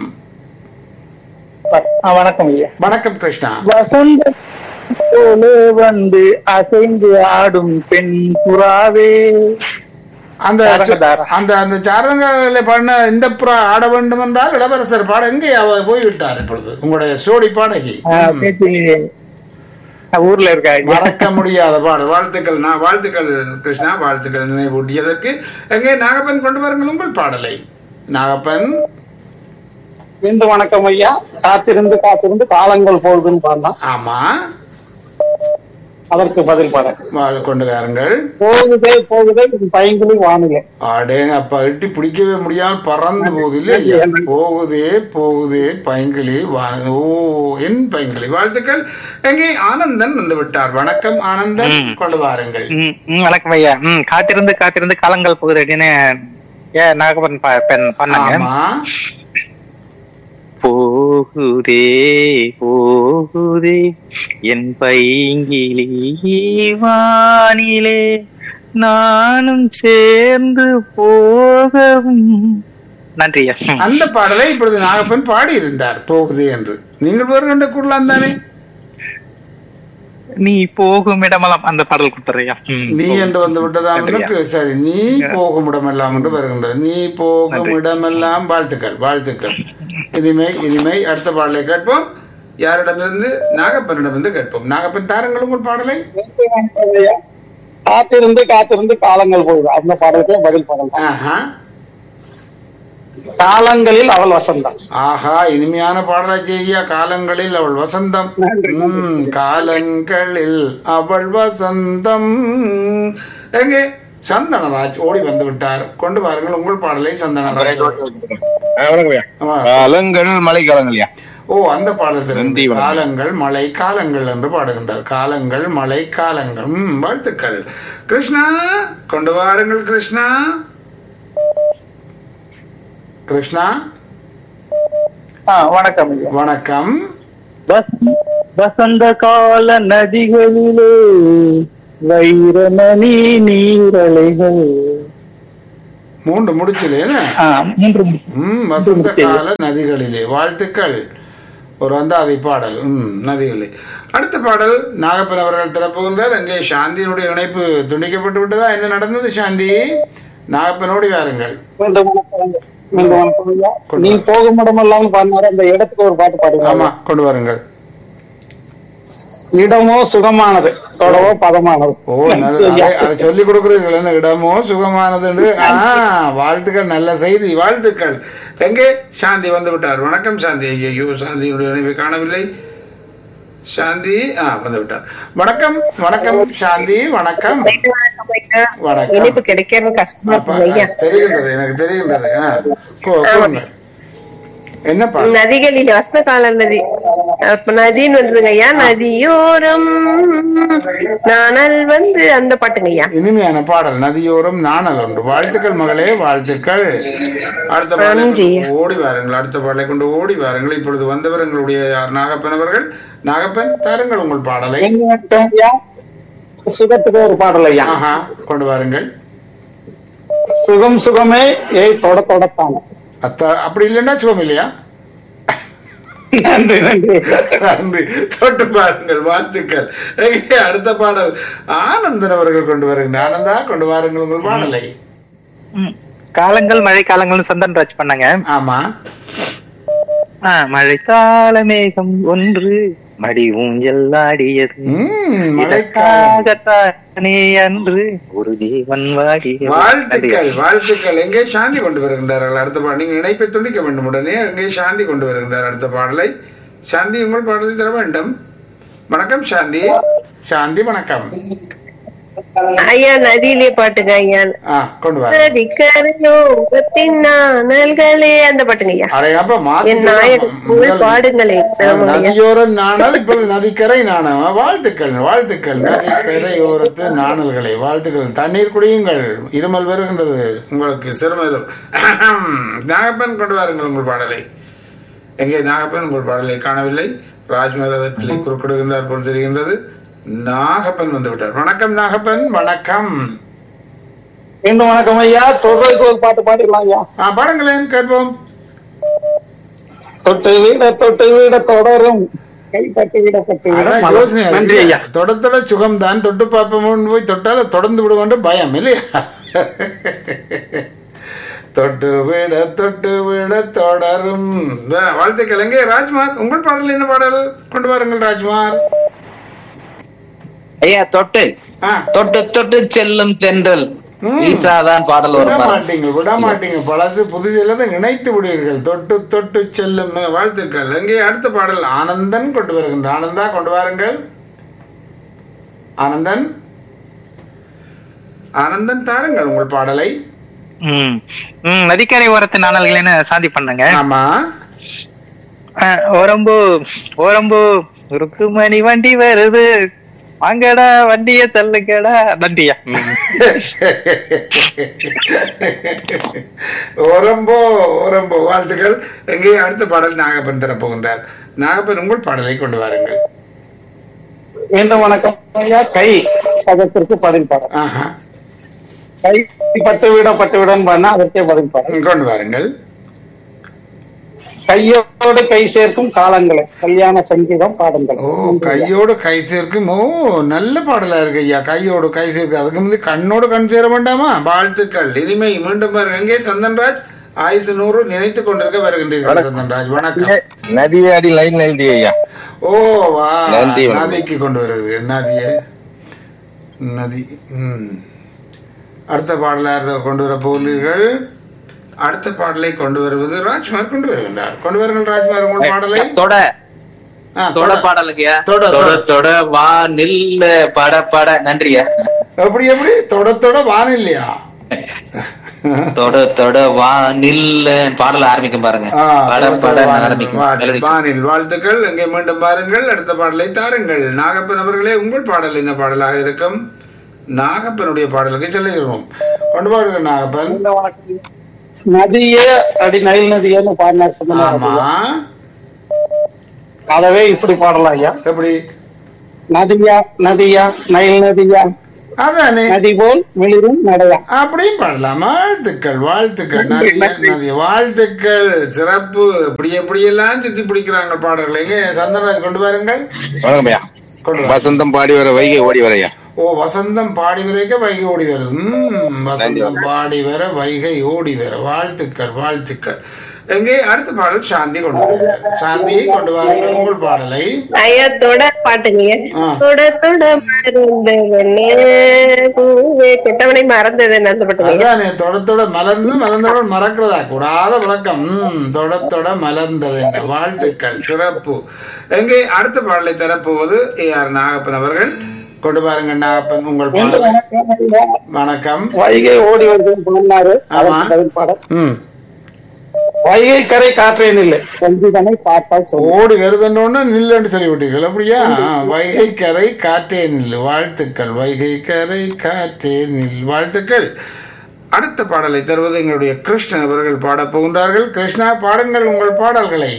ஆ, வணக்கம் ஐயா வணக்கம் கிருஷ்ணா வசந்த போல வந்து அசைந்து ஆடும் பெண் புறாவே அந்த சாரங்கதாரா. அந்த அந்த சாரங்கல பாடின இந்த புறா ஆட வேண்டும் என்றால் இளவரசர் பாட எங்கே அவ போய்விட்டார் இப்பொழுது உங்களுடைய சோடி பாடகி ஆ, பேத்தி ஊர்ல இருக்கா ஐயா. மறக்க முடியாத பாடல் வாழ்த்துக்கள் நான் வாழ்த்துக்கள் கிருஷ்ணா வாழ்த்துக்கள் நினைவூட்டியதற்கு எங்கே நாகப்பன் கொண்டு வாருங்கள் உங்கள் பாடலை நாகப்பன் மீண்டும் வணக்கம் ஐயா காத்திருந்து காத்திருந்து காலங்கள் போகுதுன்னு பாடலாம் ஆமா அதற்கு பதில் பாடம் வாழ் கொண்டு வாருங்கள் போகுதே போகுதே இது பையங்குழி வானிலை அடேங்க அப்பா எட்டி பிடிக்கவே முடியாம பறந்து போகுது இல்லையா போகுதே போகுதே பைங்கிளி வா- ஓ என் பைங்கிளி வாழ்த்துக்கள் எங்கே ஆனந்தன் வந்து விட்டார் வணக்கம் ஆனந்தன் கொண்டு வாருங்கள் ம், ம், வணக்கம் ஐயா ம் காத்திருந்து காத்திருந்து காலங்கள் போகுது அப்படின்னு ஏ நாகப்பன் பா- பெண் பண்ணாங்க ஆமா போகுதே போகுதே என் பைங்கிலி வானிலே நானும் சேர்ந்து போகவும் நன்றி ஐயா ம். அந்த பாடலை இப்பொழுது நாகப்பன் பாடி இருந்தார் போகுது என்று நீங்கள் வருகின்ற கூடலாம் தானே நீ போகும் இடமெல்லாம் அந்த பாடல் கொடுத்துறியா நீ என்று வந்து விட்டதாம் நன்றியா. என்று சரி நீ போகும் இடமெல்லாம் என்று வருகின்றது நீ போகும் இடமெல்லாம் வாழ்த்துக்கள் வாழ்த்துக்கள் இனிமை இனிமை அடுத்த பாடலை கேட்போம் யாரிடமிருந்து நாகப்பனிடமிருந்து கேட்போம் நாகப்பன் தாருங்கள் உங்கள் பாடலை மீண்டும் வணக்கம் ஐயா காத்திருந்து காத்திருந்து காலங்கள் போகுது அந்த பாடலுக்கு பதில் பாடல் ஆஹா காலங்களில் அவள் வசந்தம் ஆஹா இனிமையான பாடலை செய்ய காலங்களில் அவள் வசந்தம் ம், காலங்களில் அவள் வசந்தம் எங்கே சந்தனராஜ் ஓடி வந்து விட்டார் கொண்டு வாருங்கள் உங்கள் பாடலை சந்தனராஜ் ஆ, வணக்கம் ஐயா ஆமா. காலங்கள் மழை காலங்கள்யா ஓ அந்த பாடத்தில் நன்றி, வணக்கம். காலங்கள் மழை காலங்கள் என்று பாடுகின்றார் காலங்கள் மழை காலங்கள் ம், வாழ்த்துக்கள் கிருஷ்ணா கொண்டு வாருங்கள் கிருஷ்ணா கிருஷ்ணா ஆ, வணக்கம் ஐயா வணக்கம் வச- வசந்த கால நதிகளிலே வைரமணி நீரலைகள் மூன்று முடிச்சிலே என்ன? ஆ, மூன்று மு- ம் வசந்த கால நதிகளிலே வாழ்த்துக்கள் ஒரு அந்தாதி பாடல் ம் நதிகளிலே அடுத்த பாடல் நாகப்பன் அவர்கள் திறப்புகின்றார் அங்கே சாந்தியினுடைய இணைப்பு துண்டிக்கப்பட்டு விட்டதா என்ன நடந்தது சாந்தி நாகப்பனோடி வாருங்கள் மீண்டும் வணக்கம். மீண்டும் வணக்கம் ஐயா. நீ போகும் இடமெல்லாம் பாடினாரு அந்த இடத்துக்கு ஒரு பாட்டு பாடுங்க ஆமா கொண்டு வாருங்கள் இடமோ சுகமானது தொடவோ பதமானது ஓ நல்லது அதை- அதை சொல்லி கொடுக்குறீர்கள் என்ன இடமோ சுகமானது ஆ வாழ்த்துக்கள் நல்ல செய்தி வாழ்த்துக்கள் எங்கே சாந்தி வந்து விட்டார் வணக்கம் சாந்தி ஐயோ சாந்தியினுடைய நினைவை காணவில்லை சாந்தி ஆ வந்து விட்டார் வணக்கம் வணக்கம் சாந்தி வணக்கம் வணக்கம். இனிப்பு கிடைக்கிறது கஷ்டமா அப்ப, இருக்கு ஐயா தெரிகின்றது எனக்கு தெரிகின்றது ஆ கூ- கூறுங்கள். என்ன பாடல் நதிகளில் வசந்த கால நதி அப்ப நதின்னு வந்ததுங்க ஐயா நதியோரம் நானல் வந்து அந்த பாட்டுங்க ஐயா இனிமையான பாடல் நதியோரம் நாணல் ஒன்று வாழ்த்துக்கள் மகளே வாழ்த்துக்கள் அடுத்த பாடலை நன்றி. கொண்டு ஓடி வாருங்கள் அடுத்த பாடலை கொண்டு ஓடி வாருங்கள் இப்பொழுது வந்தவர் எங்களுடைய யார் நாகப்பன் அவர்கள் நாகப்பன் தாருங்கள் உங்கள் பாடலை எங்க வணக்கம் ஐயா. சுகத்துக்கு ஒரு பாடல் ஐயா ஆஹா கொண்டு வாருங்கள் சுகம் சுகமே ஏய் தொட தொடத்தான அத்தா அப்படி இல்லைன்னா சுகம் இல்லையா நன்றி நன்றி நன்றி தொட்டு பாருங்கள் வாழ்த்துக்கள் எங்கே அடுத்த பாடல் ஆனந்தன் அவர்கள் கொண்டு வருகின்ற ஆனந்தா கொண்டு வாருங்கள் உங்கள் பாடலை ம். காலங்கள் மழை காலங்கள்னு சந்தன் ராஜ் பண்ணாங்க ஆமா ஆ, மழைக்கால மேகம் ஒன்று மடி ஊஞ்சல் ஆடியது ம் மழைக்காலம் இதற்காகத்தானே அன்று ஒரு ஜீவன் வாடியது வாழ்த்துக்கள் வாழ்த்துக்கள் எங்கே சாந்தி கொண்டு வருகின்றார்கள் அடுத்த பாடல் நீங்கள் இணைப்பை துண்டிக்க வேண்டும் உடனே எங்கே சாந்தி கொண்டு வருகின்றார் அடுத்த பாடலை சாந்தி உங்கள் பாடலை தர வேண்டும் வணக்கம் சாந்தி சாந்தி வணக்கம் ஐயா நதியிலே பாட்டுங்க ஐயா ஆ கொண்டு வர நதிக்கரையோரத்தின் நாணல்களே அந்த பாட்டுங்க ஐயா அரை அப்ப மாத்தி என் நாயகன் புகழ் முதல் பாடுங்களே ஆமாங்க ஐயா நதியோர நாணல் இப்போது நதிக்கரை நாணம் வாழ்த்துக்கள் வாழ்த்துக்கள் நதிக்கரையோரத்து நாணல்களை வாழ்த்துக்கள் தண்ணீர் குடியுங்கள் இருமல் வருகின்றது உங்களுக்கு சிறுமதம் நாகப்பன் கொண்டு வாருங்கள் உங்கள் பாடலை எங்கே நாகப்பன் உங்கள் பாடலை காணவில்லை ராஜ்மேல் அதற்கு குறுக்கிடுகின்றார் போல் தெரிகின்றது நாகப்பன் வந்து விட்டார் வணக்கம் நாகப்பன் வணக்கம் மீண்டும் வணக்கம் ஐயா தொடர்க்கு ஒரு பாட்டு பாடிடலாம் ஐயா ஆ பாடுங்களேன் கேட்போம் தொட்டு வீட தொட்டு வீட தொடரும் கை தட்டு வீட தட்டு வீட அதான் மலரும். யோசனையா நன்றி இருக்கு. ஐயா தொட தொட சுகம் தான் தொட்டு பார்ப்போம்னு போய் தொட்டால தொடர்ந்து விடுவோன்ற பயம் இல்லையா தொட்டு விட தொட்டு விட தொடரும் வா, வாழ்த்துக்கள் எங்கே ராஜ்குமார் உங்கள் பாடல் என்ன பாடல் கொண்டு வாருங்கள் ராஜ்குமார் ஐயா தொட்டு ஆ, தொட்டு தொட்டு செல்லும் தென்றல் ம். ஈசாதான் பாடல் விட வரும் பாருங்க. மாட்டீங்க விட மாட்டீங்க பழசு புதுசு எல்லாத்தையும் இணைத்து விடுவீர்கள் தொட்டு தொட்டு செல்லும் வாழ்த்துக்கள் எங்கே அடுத்த பாடல் ஆனந்தன் கொண்டு வருகின்ற ஆனந்தா கொண்டு வாருங்கள் ஆனந்தன் ஆனந்தன் தாருங்கள் உங்கள் பாடலை ம் ம் நதிக்கரை ஓரத்து நாணல்களேன்னு சாந்தி பண்ணாங்க ஆமா ஆ, ஓரம்பு ஓரம்பு ருக்குமணி வண்டி வருது வாங்கடா வண்டிய தள்ளுங்கடா நன்றியா ம். ஓரம்போ ஓரம்போ வாழ்த்துக்கள் எங்கே அடுத்த பாடல் நாகப்பன் தரப்போகின்றார் நாகப்பன் உங்கள் பாடலை கொண்டு வாருங்கள் மீண்டும் வணக்கம் ஐயா கை பதத்திற்கு பதில் பாடல் ஆஹா கை பட்டு வீட பட்டு வீடன் பண்ணா அதற்கே பதில் பாடல் கொண்டு வாருங்கள் கையோடு கை சேர்க்கும் காலங்களே கல்யாண சங்கீதம் பாடுங்கள் ஓ கையோடு கை சேர்க்கும் ஓ நல்ல பாடலா இருக்கு ஐயா கையோடு கை சேர்க்கு அதுக்கு முந்தி கண்ணோடு கண் சேர வேண்டாமா வாழ்த்துக்கள் இனிமை மீண்டும் பாருங்க எங்கே சந்தன்ராஜ் ஆயுசு நூறு நினைத்துக் கொண்டிருக்க வருகின்றீர்கள் சந்தன்ராஜ் வணக்கம் நதியாடி லைன் எழுதி ஐயா ஓ வா நன்றி, வணக்கம். நதிக்கு கொண்டு வருகிறது நதியே நதி ம் அடுத்த பாடலை யார் கொண்டு வர போகிறீர்கள் அடுத்த பாடலை கொண்டு வருவது ராஜ்குமார் கொண்டு வருகின்றார் கொண்டு வருங்கள் ராஜ்குமார் உங்கள் பாடலை தொட ஆ, தொட தொட. பாடலுங்கய்யா தொட, தொட தொட. தொட வா நில்ல பட பட நன்றியா எப்படி எப்படி தொட தொட வானில்லையா தொட தொட வா நில்ல பாடல் ஆரம்பிக்கும் பாருங்க ஆ, பட தொட பட தொட வானில், ஆரம்பிக்கும் வானில், melody. வானில் வாழ்த்துக்கள் எங்கே மீண்டும் பாருங்கள் அடுத்த பாடலை தாருங்கள் நாகப்பன் அவர்களே உங்கள் பாடல் என்ன பாடலாக இருக்கும் நாகப்பனுடைய பாடலுக்கு செல்லுகிறோம் கொண்டு பாருங்கள் நாகப்பன் மீண்டும் வணக்கம் ஐயா. நதியே அடி நைல் நதியேன்னு பாடினார் சொன்னா ஆமா அதவே இப்படி பாடலாம் ஐயா எப்படி நதியா நதியா நைல் நதியா அதானே நதி போல் மிளிரும் நடையா அப்படியும் பாடலாம் வாழ்த்துக்கள் வாழ்த்துக்கள் நன்றி, நதிய- நன்றி. நதி வாழ்த்துக்கள் சிறப்பு இப்படி எப்படியெல்லாம் சுத்தி பிடிக்கிறாங்க பாடல்கள் எங்க சந்திரராஜ் கொண்டு வாருங்கள் வணக்கம் ஐயா கொண்டு வா. வசந்தம் பாடி வர வைகை ஓடி வரையா ஓ வசந்தம் பாடி வரைக்க வைகை ஓடி வருது ம், வசந்தம் பாடி வர வைகை ஓடி வர வாழ்த்துக்கள் வாழ்த்துக்கள் எங்கே அடுத்த பாடல் சாந்தி கொண்டு வருகிறார் சாந்தியை கொண்டு வாருங்கள் உங்கள் பாடலை ஐயா தொட பாட்டுங்க ஆ. தொட தொட மறந்தவனே பூவே கெட்டவனை மறந்தது அந்த பாட்டுங்க அதானே தொட தொட மலர்ந்து மலர்ந்தவுடன் மறக்கிறதா கூடாத விளக்கம் ம், தொட தொட மலர்ந்தது என்ன வாழ்த்துக்கள் சிறப்பு எங்கே அடுத்த பாடலை தரப்போவது ஏ ஆர் நாகப்பன் அவர்கள் கொண்டு பாருங்க நாகப்பன் உங்கள் பாடலை வணக்கம் வைகை ஓடி வருதுன்னு சொன்னாரு ஆமா. அதற்கு பதில் பாடல் ம் வைகை கரை காற்றேன் இல்லை சங்கீதனை பார்த்தால் சொல்லு ஓடி வருதுன்னு நில்லுன்னு சொல்லி விட்டீர்கள் அப்படியா வைகை கரை காற்றே நில் வாழ்த்துக்கள் வைகை கரை காற்றே நில் வாழ்த்துக்கள் அடுத்த பாடலை தருவது எங்களுடைய கிருஷ்ணன் அவர்கள் பாடப் போகின்றார்கள் கிருஷ்ணா பாடுங்கள் உங்கள் பாடல்களை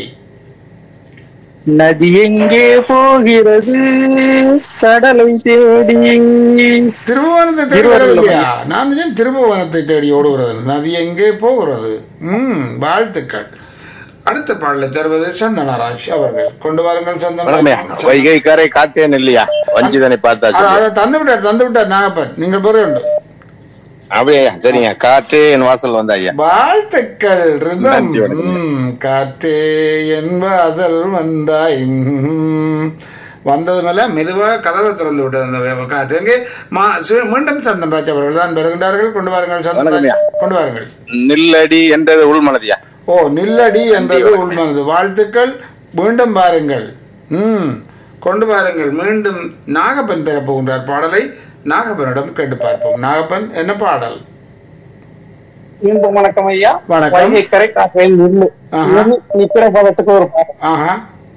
நதி எங்கே போகிறது கடலை தேடி திருபுவனத்தை தேடி வரவில்லையா நான் நிஜம் திருபுவனத்தை தேடி ஓடுகிறது நதி எங்கே போகிறது ம் வாழ்த்துக்கள் அடுத்த பாடலை தருவது சந்தனராஜ் அவர்கள் கொண்டு வாருங்கள் வணக்கம் ஐயா சந்தன வைகை கரை காத்தேன் இல்லையா வஞ்சிதனை பார்த்தாச்சு அதை தந்து விட்டார் தந்து விட்டார் நாகப்பன் நீங்கள் பெற வேண்டும் அப்படியா ஐயா சரிங்க காற்றே என் வாசல் வந்த ஐயா வாழ்த்துக்கள் ரிதம் நன்றி, வணக்கம். ம், காற்றே என் வாசல் வந்தாய் ம். வந்தது மேல மெதுவா கதவை திறந்து விட்டது அந்த வே- காற்று எங்கே மா சி- மீண்டும் சந்தன்ராஜ் அவர்கள் தான் பெறுகின்றார்கள் கொண்டு வாருங்கள் சந்தன்ராஜ் வணக்கம்யா. கொண்டு வாருங்கள் நில்லடி என்றது உள்மனதியா ஓ நில்லடி என்றது உள்மனது வாழ்த்துக்கள் மீண்டும் பாருங்கள் ம் கொண்டு வாருங்கள் மீண்டும் நாகப்பன் தரப்போகின்றார் பாடலை நாகப்பனிடம் கேட்டு பார்ப்போம் நாகப்பன் என்ன பாடல் மீண்டும் வணக்கம் ஐயா வணக்கம். வைகை கரை காற்றேன் நில்லு ஆஹா. நில்லு, நிக்கிற பதத்துக்கு ஒரு பாடல் ஆஹா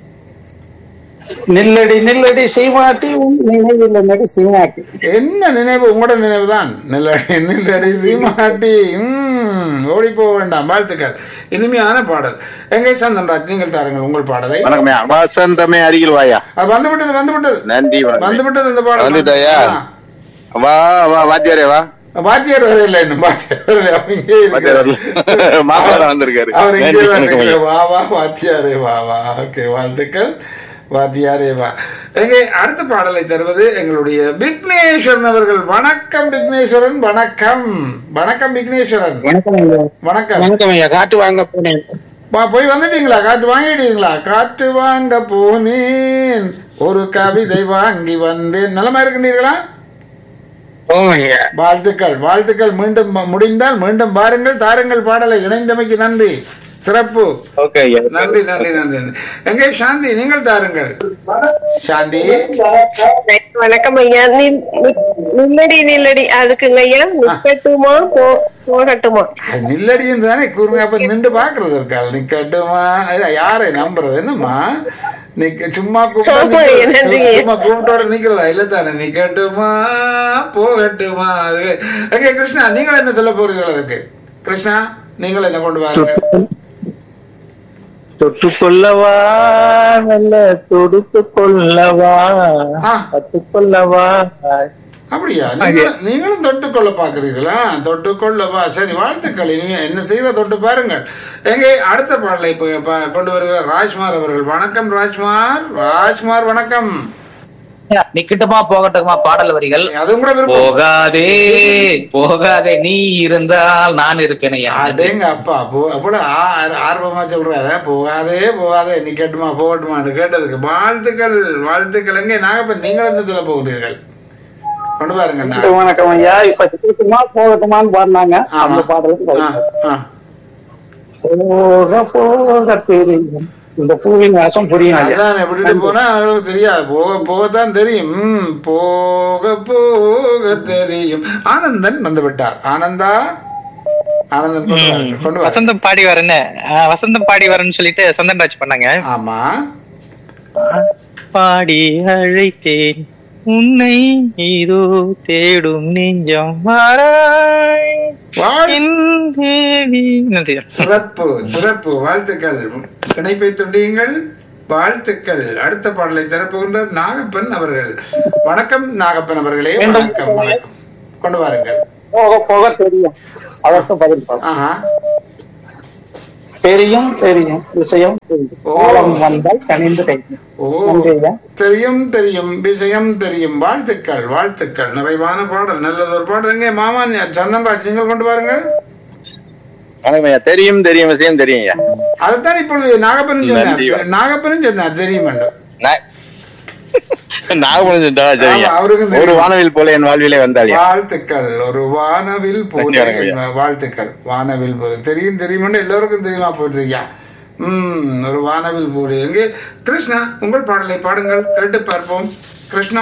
நில்லடி நில்லடி சீமாட்டி உன் நினைவில் நடி சீமாட்டி என்ன நினைவு உங்களோட நினைவு தான் நில்லடி நில்லடி சீமாட்டி ம், ஓடி போக வேண்டாம் வாழ்த்துக்கள் இனிமையான பாடல் எங்கே சந்தன்ராஜ் நீங்கள் தாருங்கள் உங்கள் பாடலை வணக்கம் ஐயா வசந்தமே அருகில் வாயா அது வந்து விட்டது வந்து விட்டது நன்றி வணக்கம் வந்து விட்டது இந்த பாடல் வந்துட்டாயா? ஆ. வா வா வாத்தியாரே வா வாத்தியார் வரல இன்னும் வாத்தியார் வரல அவர் இங்கே வாத்தியார் இருக்கிறார். வரல. மாப்பிள்ளை தான் வந்திருக்காரு. அவர் இங்கே நன்றி, தான் வணக்கம் இருக்கிறார். ஐயா. வா வா வாத்தியாரே வா வா ஓகே வாழ்த்துக்கள் வாத்தியாரே வா எங்கே அடுத்த பாடலை தருவது எங்களுடைய விக்னேஸ்வரன் அவர்கள் வணக்கம் விக்னேஸ்வரன் வணக்கம் வணக்கம் விக்னேஸ்வரன் வணக்கம் ஐயா வணக்கம் வணக்கம் ஐயா காட்டு வாங்க போனேன் வா- போய் வந்துட்டீங்களா காற்று வாங்கிட்டீங்களா காற்று வாங்க போனேன் ஒரு கவிதை வாங்கி வந்தேன் நலமா இருக்கின்றீர்களா போங்க ஐயா வாழ்த்துக்கள் வாழ்த்துக்கள் மீண்டும் ம- முடிந்தால் மீண்டும் பாருங்கள் தாருங்கள் பாடலை இணைந்தமைக்கு நன்றி சிறப்பு ஓகே ஐயா நன்றி நன்றி நன்றி நன்றி. எங்கே சாந்தி நீங்கள் தாருங்கள் சாந்தி வணக்கம் ஐயா நி- நி- நில்லடி நில்லடி அதுக்குங்க ஐயா நிக்கட்டுமா போ போகட்டுமா அது நில்லடின்னு தானே கூறுங்க அப்ப நின்று பாக்குறது இருக்கால் நிக்கட்டுமா ஐயா, யாரை நம்புறது என்னம்மா நிக்க சும்மா கூப்பிட்டா ஆமா, நிக்கிறது. என்னன்றீங்க? சும்மா கூப்பிட்டோட நிக்கிறதா இல்ல தானே நிக்கட்டுமா போகட்டுமா அது ஓகே கிருஷ்ணா நீங்கள் என்ன சொல்ல போறீர்கள் அதுக்கு கிருஷ்ணா நீங்கள் என்ன கொண்டு வாருங்க தொட்டு கொள்ளவா நல்ல தொடுத்து கொள்ளவா ஆ. தொட்டு கொள்ளவா அப்படியா நீங்களும் நீங்களும் தொட்டுக்கொள்ள பாக்குறீங்களா தொட்டுக்கொள்ளவா சரி வாழ்த்துக்கள் இனிமே என்ன செய்யற தொட்டு பாருங்கள் எங்கே அடுத்த பாடலை இப்ப ப- கொண்டு வருகிறார் ராஜ்குமார் அவர்கள் வணக்கம் ராஜ்குமார் ராஜ்குமார் வணக்கம் நிக்கட்டுமா போகட்டுமா பாடல் வரிகள் அதுவும் கூட விருப்பம் போகாதே போகாதே நீ இருந்தால் நான் இருப்பேன் ஐயா அடேங்க அப்பா போ அவ்வளவு ஆ- ஆர்வமா சொல்றாரு போகாதே போகாதே நீ கேட்டுமா போகட்டுமான்னு கேட்டதுக்கு வாழ்த்துக்கள் வாழ்த்துக்கள் எங்கே நாகப்பன் நீங்கள் என்ன சொல்ல போகிறீர்கள் கொண்டு பாருங்க நாக- வணக்கம் ஐயா இப்ப திட்டுமா போகட்டுமான்னு பாடினாங்க ஆமா. அந்த பாடலுக்கு ஆ, பதில். ஆ. போக போக தெரியும் இந்த பூவின் வாசம் புரியும் ஐயா அதான் விட்டுட்டு போனா அவங்களுக்கு தெரியாது போக போகத்தான் தெரியும் ம், போக போக தெரியும் ஆனந்தன் வந்து விட்டார் ஆனந்தா ஆனந்தன் கொண்டு வாருங்கள், கொண்டு வாருங்கள். வசந்தம் பாடி வரேன்னு ஆ, வசந்தம் பாடி வரேன்னு சொல்லிட்டு சந்தன்ராஜ் பண்ணாங்க ஆமா பாடி அழைத்தேன் உன்னை இதோ தேடும் நெஞ்சம் வாராய் வாழ் என் தேவி நன்றி சிறப்பு சிறப்பு வாழ்த்துக்கள் இணைப்பை துண்டியுங்கள் வாழ்த்துக்கள் அடுத்த பாடலை தரப்புகின்றார் நாகப்பன் அவர்கள் வணக்கம் நாகப்பன் அவர்களே மீண்டும் வணக்கம் வணக்கம் கொண்டு வாருங்கள் போக போக தெரியும் அதற்கு பதில் பார்ப்போம். ஆஹா தெரியும் தெரியும் விஷயம் தெரியும் ஓ. காலம் வந்தால் கனிந்து கைக்கும் ஓ நன்றி ஐயா தெரியும் தெரியும் விஷயம் தெரியும் வாழ்த்துக்கள் வாழ்த்துக்கள் நிறைவான பாடல் நல்லதொரு பாடல் எங்கே மாமா சந்தன்ராஜ் நீங்கள் கொண்டு வாருங்கள் வணக்கம் ஐயா தெரியும் தெரியும் விஷயம் தெரியும் ஐயா அதைத்தான் இப்பொழுது நாகப்பனும் நன்றி. சொன்னார் நாகப்பனும் சொன்னார் தெரியும் என்று நான் நாகப்பழம் சொல்லிட்டா சரிங்க ஆமா, அவருக்கும் தெரியும். ஒரு வானவில் போல என் வாழ்விலே வந்தாளியா வாழ்த்துக்கள் ஒரு வானவில் போல நன்றி, வணக்கம் ஐயா. வாழ்த்துக்கள் வானவில் போல தெரியும் தெரியுமென்று எல்லோருக்கும் தெரியுமா போயிட்டு ஐயா ம் ஒரு வானவில் போல எங்கே கிருஷ்ணா உங்கள் பாடலை பாடுங்கள் கேட்டு பார்ப்போம் கிருஷ்ணா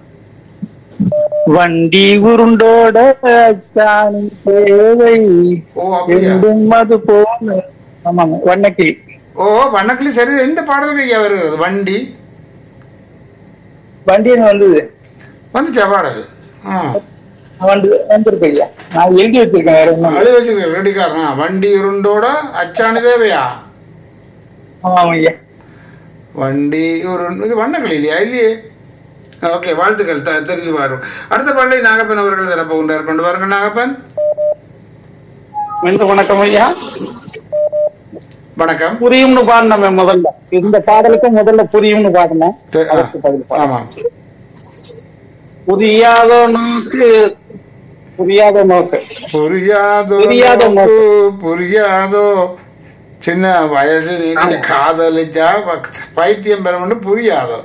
வண்டி உருண்டோட அச்சானின் தேவை ஓ அப்படியா எங்கும் அது போன ஆமாங்க வண்ணக்கிளி ஓ வண்ணக்கிளி சரி எந்த பாடலுக்கு ஐயா வருகிறது வண்டி வண்டின்னு வந்தது வந்துச்சா பாடல் ஆ வந்து வந்திருக்கு ஐயா நான் எழுதி வச்சிருக்கேன் வேற ஒண்ணும் அழி வச்சிருக்க ரெடிக்காரனா வண்டி உருண்டோட அச்சாணி தேவையா ஆமாம் ஐயா வண்டி ஒரு இது வண்ணக்கிளி இல்லையா இல்லையே ஓகே வாழ்த்துக்கள் த- தெரிஞ்சு பாருங்க அடுத்த பாடலை நாகப்பன் அவர்கள் தரப்போகின்றார் கொண்டு வாருங்கள் நாகப்பன் மீண்டும் வணக்கம் ஐயா வணக்கம் புரியும்னு பாடினேன் முதல்ல இந்த பாடலுக்கு முதல்ல புரியும்னு பாடினேன் தெ- ஆ, அதற்கு பதில் பாடு. ஆமாம் புரியாத நோக்கு புரியாத நோக்கு புரியாதோ புரியாத நோக்கு, புரியாதோ சின்ன வயசு நீங்க காதலிச்சா பக்- பைத்தியம் பெறணும்னு புரியாதோ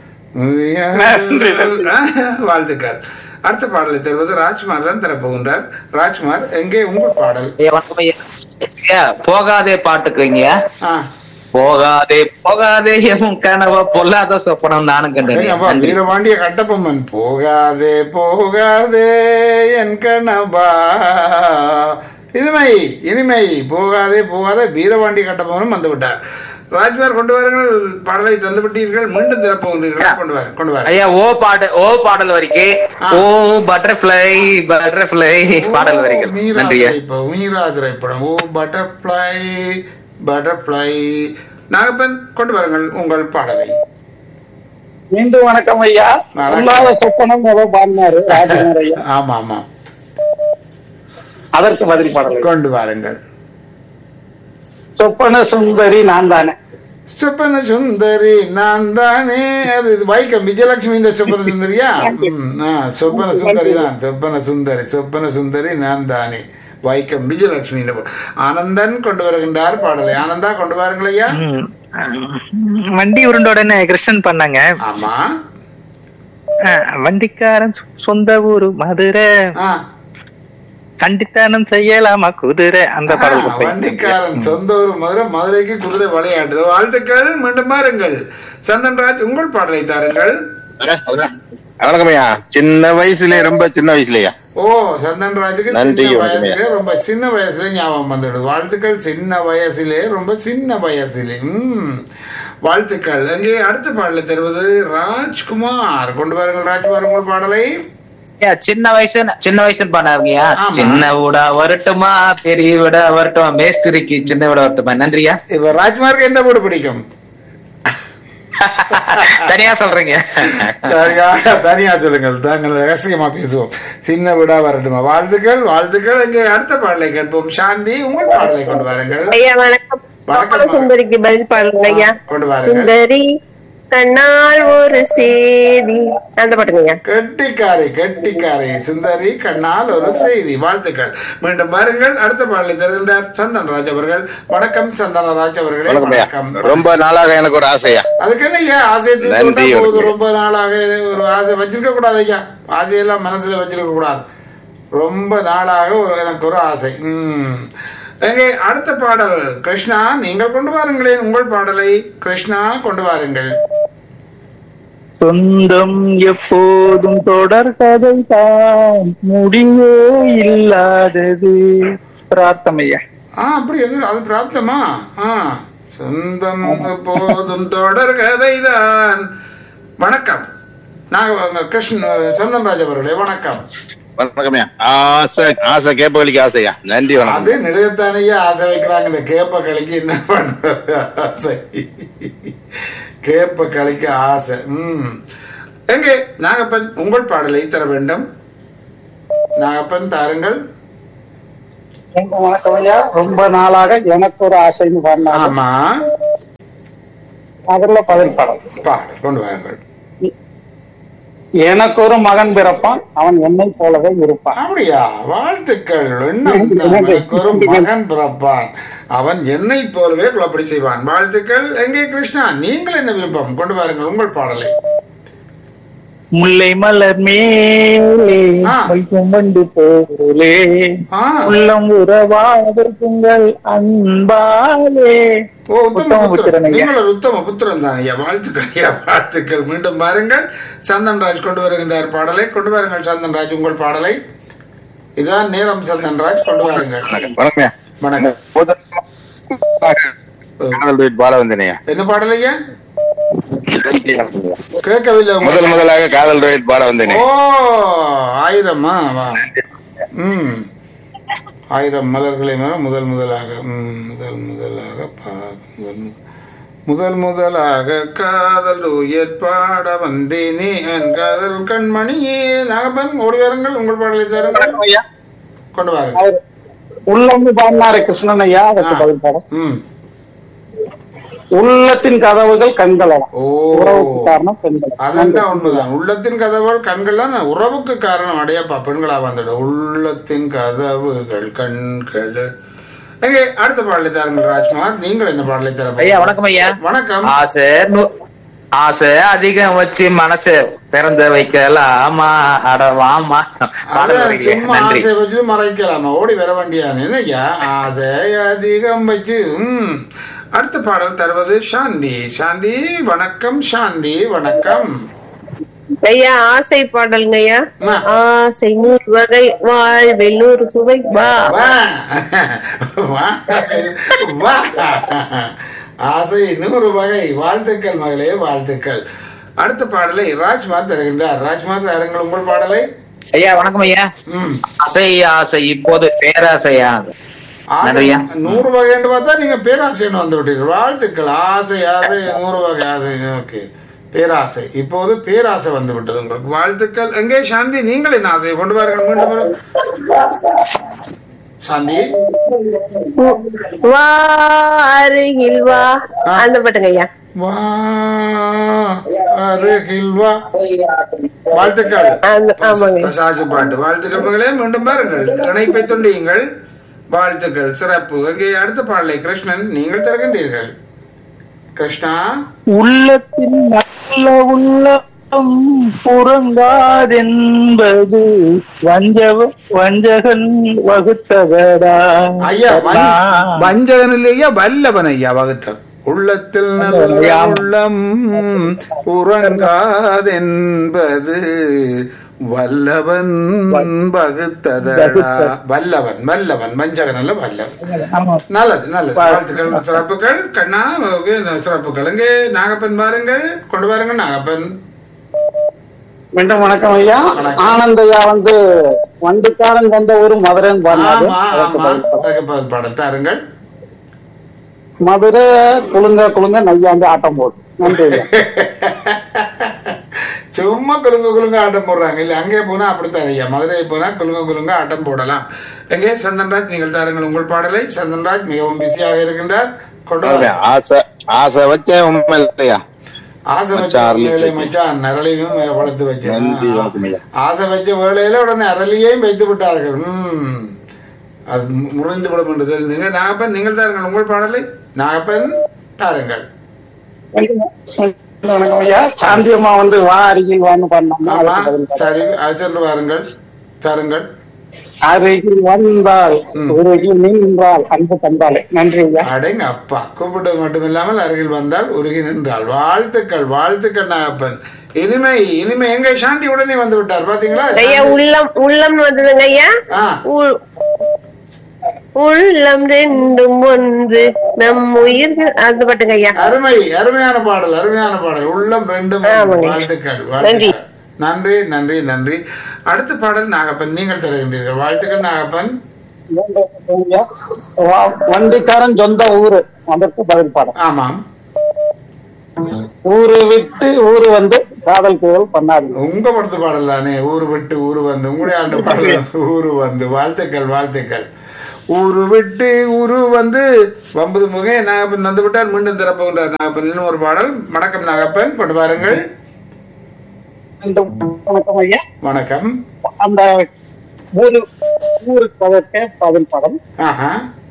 நன்றி, வாழ்த்துக்கள் அடுத்த பாடலை தருவது ராஜ்குமார் தான் தரப்போகின்றார் ராஜ்குமார் எங்கே உங்கள் பாடல் ஐயா, வணக்கம் ஐயா. ஐயா, போகாதே பாட்டுக்குறீங்க ஆ போகாதே போகாதே என் கனவா பொல்லாத சொப்பனம் நானும் கண்டேன் ஏங்கப்பா, நன்றி வீரபாண்டிய கட்டபொம்மன் போகாதே போகாதே என் கணபா இனிமை இனிமை போகாதே போகாதே வீரபாண்டிய கட்டபொம்மனும் வந்து விட்டார் ராஜ்குமார் கொண்டு வாருங்கள் பாடலை தந்து விட்டீர்கள் மீண்டும் திறப்போகிறீர்கள் கொண்டு வாரு கொண்டு வாரு ஐயா ஓ பாட்டு ஓ பாடல் வரைக்கும் ஆ. ஓ பட்டர்ஃபிளை பட்டர்ஃபிளை பாடல் வரைக்கும் மீரா நன்றியா திரைப்படம் மீரா திரைப்படம் ஓ பட்டர்ஃப்ளை பட்டர்ஃப்ளை நாகப்பன் கொண்டு வாருங்கள் உங்கள் பாடலை மீண்டும் வணக்கம் ஐயா வணக்கம். உள்ளாத சொப்பனம் ஏதோ பாடினாரு ராஜகுமார் ஐயா ஆமா ஆமா அதற்கு பதில் பாடல் கொண்டு வாருங்கள் சொப்பன சுந்தரி நான் தானே சொப்பன சுந்தரி நான் தானே அது இது வைக்கம் விஜயலட்சுமி இந்த சொப்பன சுந்தரியா ம், ஆ, சொப்பன சுந்தரி தான் சொப்பன சுந்தரி சொப்பன சுந்தரி நான் தானே வைக்கம் விஜயலட்சுமி இந்த பா- ஆனந்தன் கொண்டு வருகின்றார் பாடலை ஆனந்தா கொண்டு வாருங்கள் ஐயா வண்டி உருண்டோடனே கிருஷ்ணன் பண்ணாங்க ஆமா அஹ், வண்டிக்காரன் சொ- சொந்த ஊரு மதுரை ஆ சண்டித்தனம் செய்யலாமா குதிரை அந்த ஆ, பாடல் கொடுப்பேன். வண்டிக்காரன் சொந்த ஊர் மதுரை மதுரைக்கு குதிரை விளையாடுது வாழ்த்துக்கள் மீண்டும் பாருங்கள் சந்தன்ராஜ் உங்கள் பாடலை தாருங்கள் வணக்கம் ஐயா சின்ன வயசுல ரொம்ப சின்ன வயசுலயா ஓ சந்தன் ராஜுக்கு நன்றி, சின்ன வணக்கம் வயசுல ரொம்ப சின்ன வயசுல ஞாபகம் வந்துடுது வாழ்த்துக்கள் சின்ன வயசிலே ரொம்ப சின்ன வயசிலே ம் வாழ்த்துக்கள் அங்கே அடுத்த பாடலை தருவது ராஜ்குமார் கொண்டு வாருங்கள் ராஜ்குமார் உங்கள் பாடலை ஐயா, சின்ன வயசு சின்ன வயசுன்னு பண்ணாருங்கய்யா ஆமா. சின்ன விடா வரட்டுமா பெரிய விடா வரட்டுமா மேஸ்திரிக்கு சின்ன விடா வரட்டுமா நன்றியா இப்ப ராஜ்குமாருக்கு எந்த வீடு பிடிக்கும் தனியா சொல்றீங்க சரியா தனியா சொல்லுங்கள் தாங்கள் ரகசியமா பேசுவோம் சின்ன வீடா வரட்டுமா வாழ்த்துக்கள் வாழ்த்துக்கள் இங்கே அடுத்த பாடலை கேட்போம் சாந்தி உங்கள் பாடலை கொண்டு வாருங்கள் ஐயா வணக்கம் வணக்கம். சொப்பன சுந்தரிக்கு பதில் பாடுங்க ஐயா கொண்டு வாருங்கள் சுந்தரி கண்ணால் ஒரு சேதி அந்த பாட்டுங்க ஐயா கெட்டிக்காரி கெட்டிக்காரி சுந்தரி கண்ணால் ஒரு செய்தி வாழ்த்துக்கள் மீண்டும் பாருங்கள் அடுத்த பாடலை தருகின்றார் சந்தன்ராஜ் அவர்கள் வணக்கம் சந்தனராஜ் அவர்களே வணக்கம் ஐயா வணக்கம் ரொம்ப நாளாக எனக்கு ஒரு ஆசையா அதுக்கு என்ன ஐயா ஆசையை தீர்த்து நன்றி, விட்டா போதும். வணக்கம். ரொம்ப நாளாக ஒரு ஆசை வச்சிருக்க கூடாது ஐயா ஆசையெல்லாம் மனசுல வச்சிருக்க கூடாது ரொம்ப நாளாக ஒரு எனக்கு ஒரு ஆசை உம் எங்கே அடுத்த பாடல் கிருஷ்ணா நீங்கள் கொண்டு வாருங்களேன் உங்கள் பாடலை கிருஷ்ணா கொண்டு வாருங்கள் சொந்தம் எப்போதும் தொடர் கதை தான் முடிவே இல்லாதது பிரார்த்தமையா ஆ அப்படி எது அது பிராப்தமா ஆ சொந்தம் போதும் தொடர் கதைதான் வணக்கம் நாங்க உங்க கிருஷ்ணன் சந்தன்ராஜ் அவர்களே வணக்கம் வணக்கம் ஐயா ஆசை ஆசை கேப்பவழிக்கு ஆசையா நன்றி வணக்கம் அது நெடுகத்தானையே ஆசை வைக்கிறாங்க இந்த கேப்ப கலைக்கு என்ன பண்றது ஆசை கேப்ப கலைக்க ஆசை ம் எங்கே நாகப்பன் உங்கள் பாடலை தர வேண்டும் நாகப்பன் தாருங்கள் மீண்டும் வணக்கம் ஐயா ரொம்ப நாளாக எனக்கு ஒரு ஆசைன்னு பாடினாங்க ஆமா அதுல பதில் பாடல் பாடல் கொண்டு வாருங்கள் எனக்கு ஒரு மகன் பிறப்பான் அவன் என்னை போலவே இருப்பான் அப்படியா வாழ்த்துக்கள் இன்னும் எனக்கு ஒரு மகன் பிறப்பான் அவன் என்னை போலவே குழப்படி செய்வான் வாழ்த்துக்கள் எங்கே கிருஷ்ணா நீங்கள் என்ன விருப்பம் கொண்டு வாருங்கள் உங்கள் பாடலை முல்லை மலர் மேலே ஆ. வைக்கும் வண்டு போலே ஆ. உள்ளம் உறவாதற்குங்கள் அன்பாலே ஓ உத்தம உத்தம புத்திரன் புத்திரன் ஐயா. நீங்கள் ஒரு உத்தம புத்திரன் தான் ஐயா வாழ்த்துக்கள் ஐயா வாழ்த்துக்கள் மீண்டும் பாருங்கள் சந்தன்ராஜ் கொண்டு வருகின்றார் பாடலை கொண்டு வாருங்கள் சந்தன்ராஜ் உங்கள் பாடலை இதான் நேரம் சந்தன்ராஜ் கொண்டு வாருங்கள் வணக்கம் வணக்கம்யா வணக்கம் முதல் காதல் duet பாட வந்தேனையா என்ன பாடல் ஐயா கேட்கவில்லை உங்க- முதல் முதலாக காதல் duet பாட வந்தேனே ஓ ஆயிரமா வா ம் ஆயிரம் மலர்களை மேல முதல் முதலாக ம், முதல் முதலாக பா- முதல் மு- முதல் முதலாக காதல் ஏற்பாட வந்தேனே என் காதல் கண்மணியே நாகப்பன் ஓடி வாருங்கள் உங்கள் பாடலை தருங்கள் ஐயா கொண்டு வாருங்கள் அவர் உள்ளம் பாடினாரு கிருஷ்ணன் ஐயா அதுக்கு ஆ. பதில் பாடல் ம் உள்ளத்தின் கதவுகள் கண்களடா ஓ உறவுக்கு காரணம் பெண்கள் அதான் உண்மைதான் உள்ளத்தின் கதவுகள் கண்கள்லாம் உறவுக்கு காரணம் அடையப்பா பெண்களா வந்துடும் உள்ளத்தின் கதவுகள் கண்கள் எங்கே அடுத்த பாடலை தாருங்கள் ராஜ்குமார் நீங்கள் என்ன பாடலை தர ஐயா வணக்கம் ஐயா வணக்கம் ஆசை நு- ஆசை அதிகம் வச்சு மனசு திறந்து வைக்கலாமா அடவாமா அதான் சும்மா ஆசை வச்சு மறைக்கலாமா ஓடி வர வேண்டியான்னு என்னய்யா ஆசை அதிகம் வச்சு ம் அடுத்த பாடல் தருவது சாந்தி சாந்தி வணக்கம் சாந்தி வணக்கம் ஐயா ஆசை பாடலுங்க ஐயா ஆ. ஆசை நூறு வகை வாழ்வில் நூறு சுவை வா வா வா வா ஆசை நூறு வகை வாழ்த்துக்கள் மகளே வாழ்த்துக்கள் அடுத்த பாடலை ராஜ்குமார் தருகின்றார் ராஜ்குமார் தருங்கள் உங்கள் பாடலை ஐயா வணக்கம் ஐயா ம் ஆசை ஆசை இப்போது பேராசையா ஆசை நன்றியா. நூறு வகை என்று பார்த்தா நீங்க பேராசைன்னு வந்து விட்டீர்கள் வாழ்த்துக்கள் ஆசை ஆசை நூறு வகை ஆசை ஓகே பேராசை இப்போது பேராசை வந்து விட்டது உங்களுக்கு வாழ்த்துக்கள் எங்கே சாந்தி நீங்கள் என்ன ஆசையை கொண்டு வாருங்கள் மீண்டும் ஒரு- சாந்தி வா அருகில் வா அந்த பாட்டுங்க ஐயா வா அருகில் வா வாழ்த்துக்கள் அந்த ஆமாங்க சாட்சி பாட்டு வாழ்த்துக்கள் மகளே மீண்டும் பாருங்கள் இணைப்பை தொண்டியுங்கள் வாழ்த்துக்கள் சிறப்பு அங்கே அடுத்த பாடலை கிருஷ்ணன் நீங்கள் திறக்கின்றீர்கள் கிருஷ்ணா உள்ளத்தின் நல்ல உள்ளம் புறங்காதென்பது வஞ்சவ வஞ்சகன் வகுத்தவடா ஐயா வஞ்- வஞ்சகன் இல்லையா வல்லவன் ஐயா வகுத்தல் உள்ளத்தில் நல்ல உள்ளம் உறங்காதென்பது வல்லவன் வகுத்ததடா வல்லவன் வல்லவன் வஞ்சகன் அல்ல வல்லவன் ஆமா நல்லது நல்லது வாழ்த்துக்கள் சிறப்புகள் கண்ணா ஓகே, சிறப்புகள் இங்கே நாகப்பன் பாருங்கள் கொண்டு வாருங்க நாகப்பன் மீண்டும் வணக்கம் ஐயா ஆனந்த் ஐயா வந்து வண்டிக்காரன் வந்த ஒரு மதுரைன்னு பாடினாரு ஆமா அதுக்கு ஆமா பதில் பாடல். அதுக்கு பதில் பாடல் தாருங்கள் மதுரை குலுங்க குலுங்க நையாண்டி ஆட்டம் போடு நன்றி ஐயா சும்மா குலுங்க குலுங்க ஆட்டம் போடுறாங்க இல்ல அங்கே போனா அப்படித்தான் ஐயா மதுரை போனா குலுங்க குலுங்க ஆட்டம் போடலாம் எங்கே சந்தன்ராஜ் நீங்கள் தாருங்கள் உங்கள் பாடலை சந்தன்ராஜ் மிகவும் பிஸியாக இருக்கின்றார் கொண்டு வாருங்கள். ஆசை ஆசை வச்சேன் உண்மை இல்லையா ஆசை வச்ச மச்சான், அருளி வேலை வச்சு. மச்சான் அரளியும் மேல வளர்த்து வச்சேன் நன்றி, வணக்கம் ஐயா. ஆசை வச்ச வேலையில உடனே அரளியையும் வைத்து விட்டார்கள் ம். அது முறிந்து விடும் என்று தெரிந்துங்க நாகப்பன் நீங்கள் தாருங்கள் உங்கள் பாடலை நாகப்பன் தாருங்கள் வணக்கம் ஐயா சாந்தி அம்மா வந்து வா அருகில் வான்னு பாடினாங்க ஆமா அதுக்கு பதில் பாடல். சரி அது சென்று வாருங்கள் தாருங்கள் அருகில் வந்தால் உருகி நின்றால் அன்பு தந்தாலே நன்றி ஐயா அடங்க அப்பா கூப்பிட்டது மட்டுமில்லாமல் அருகில் வந்தால் உருகி நின்றாள் வாழ்த்துக்கள் வாழ்த்துக்கள் நாகப்பன் இனிமை இனிமை எங்க சாந்தி உடனே வந்து விட்டார் பாத்தீங்களா ஐயா உள்ளம் உள்ளம் வந்ததுங்க ஐயா ஆ உள்- உள்ளம் ரெண்டும் ஒன்று நம் உயிர்கள் அந்த பாட்டுங்க ஐயா அருமை அருமையான பாடல் அருமையான பாடல் உள்ளம் ரெண்டும் ஆமாங்க. வாழ்த்துக்கள் நன்றி. வாழ்த்துக்கள் நன்றி நன்றி நன்றி அடுத்த பாடல் நாகப்பன் நீங்கள் தருகின்றீர்கள் வாழ்த்துக்கள் நாகப்பன் ஐயா. வா- வண்டிக்காரன் சொந்த ஊரு அதற்கு பதில் பாடம் ஆமாம் ஊரு விட்டு ஊரு வந்து காதல் புயல் பண்ணாது உங்க படத்து பாடல் தானே ஊரு விட்டு ஊரு வந்து உங்களுடைய ஆண்டு பாடல் ஊரு வந்து வாழ்த்துக்கள் வாழ்த்துக்கள் ஊரு விட்டு ஊரு வந்து வம்பது முகே நாகப்பன் தந்து விட்டார் மீண்டும் திறப்புகின்றார் நாகப்பன் இன்னும் ஒரு பாடல் வணக்கம் நாகப்பன் கொண்டு வாருங்கள் மீண்டும் வணக்கம் ஐயா வணக்கம் அந்த ஊரு ஊரு கதற்கே பதில் படம் ஆஹா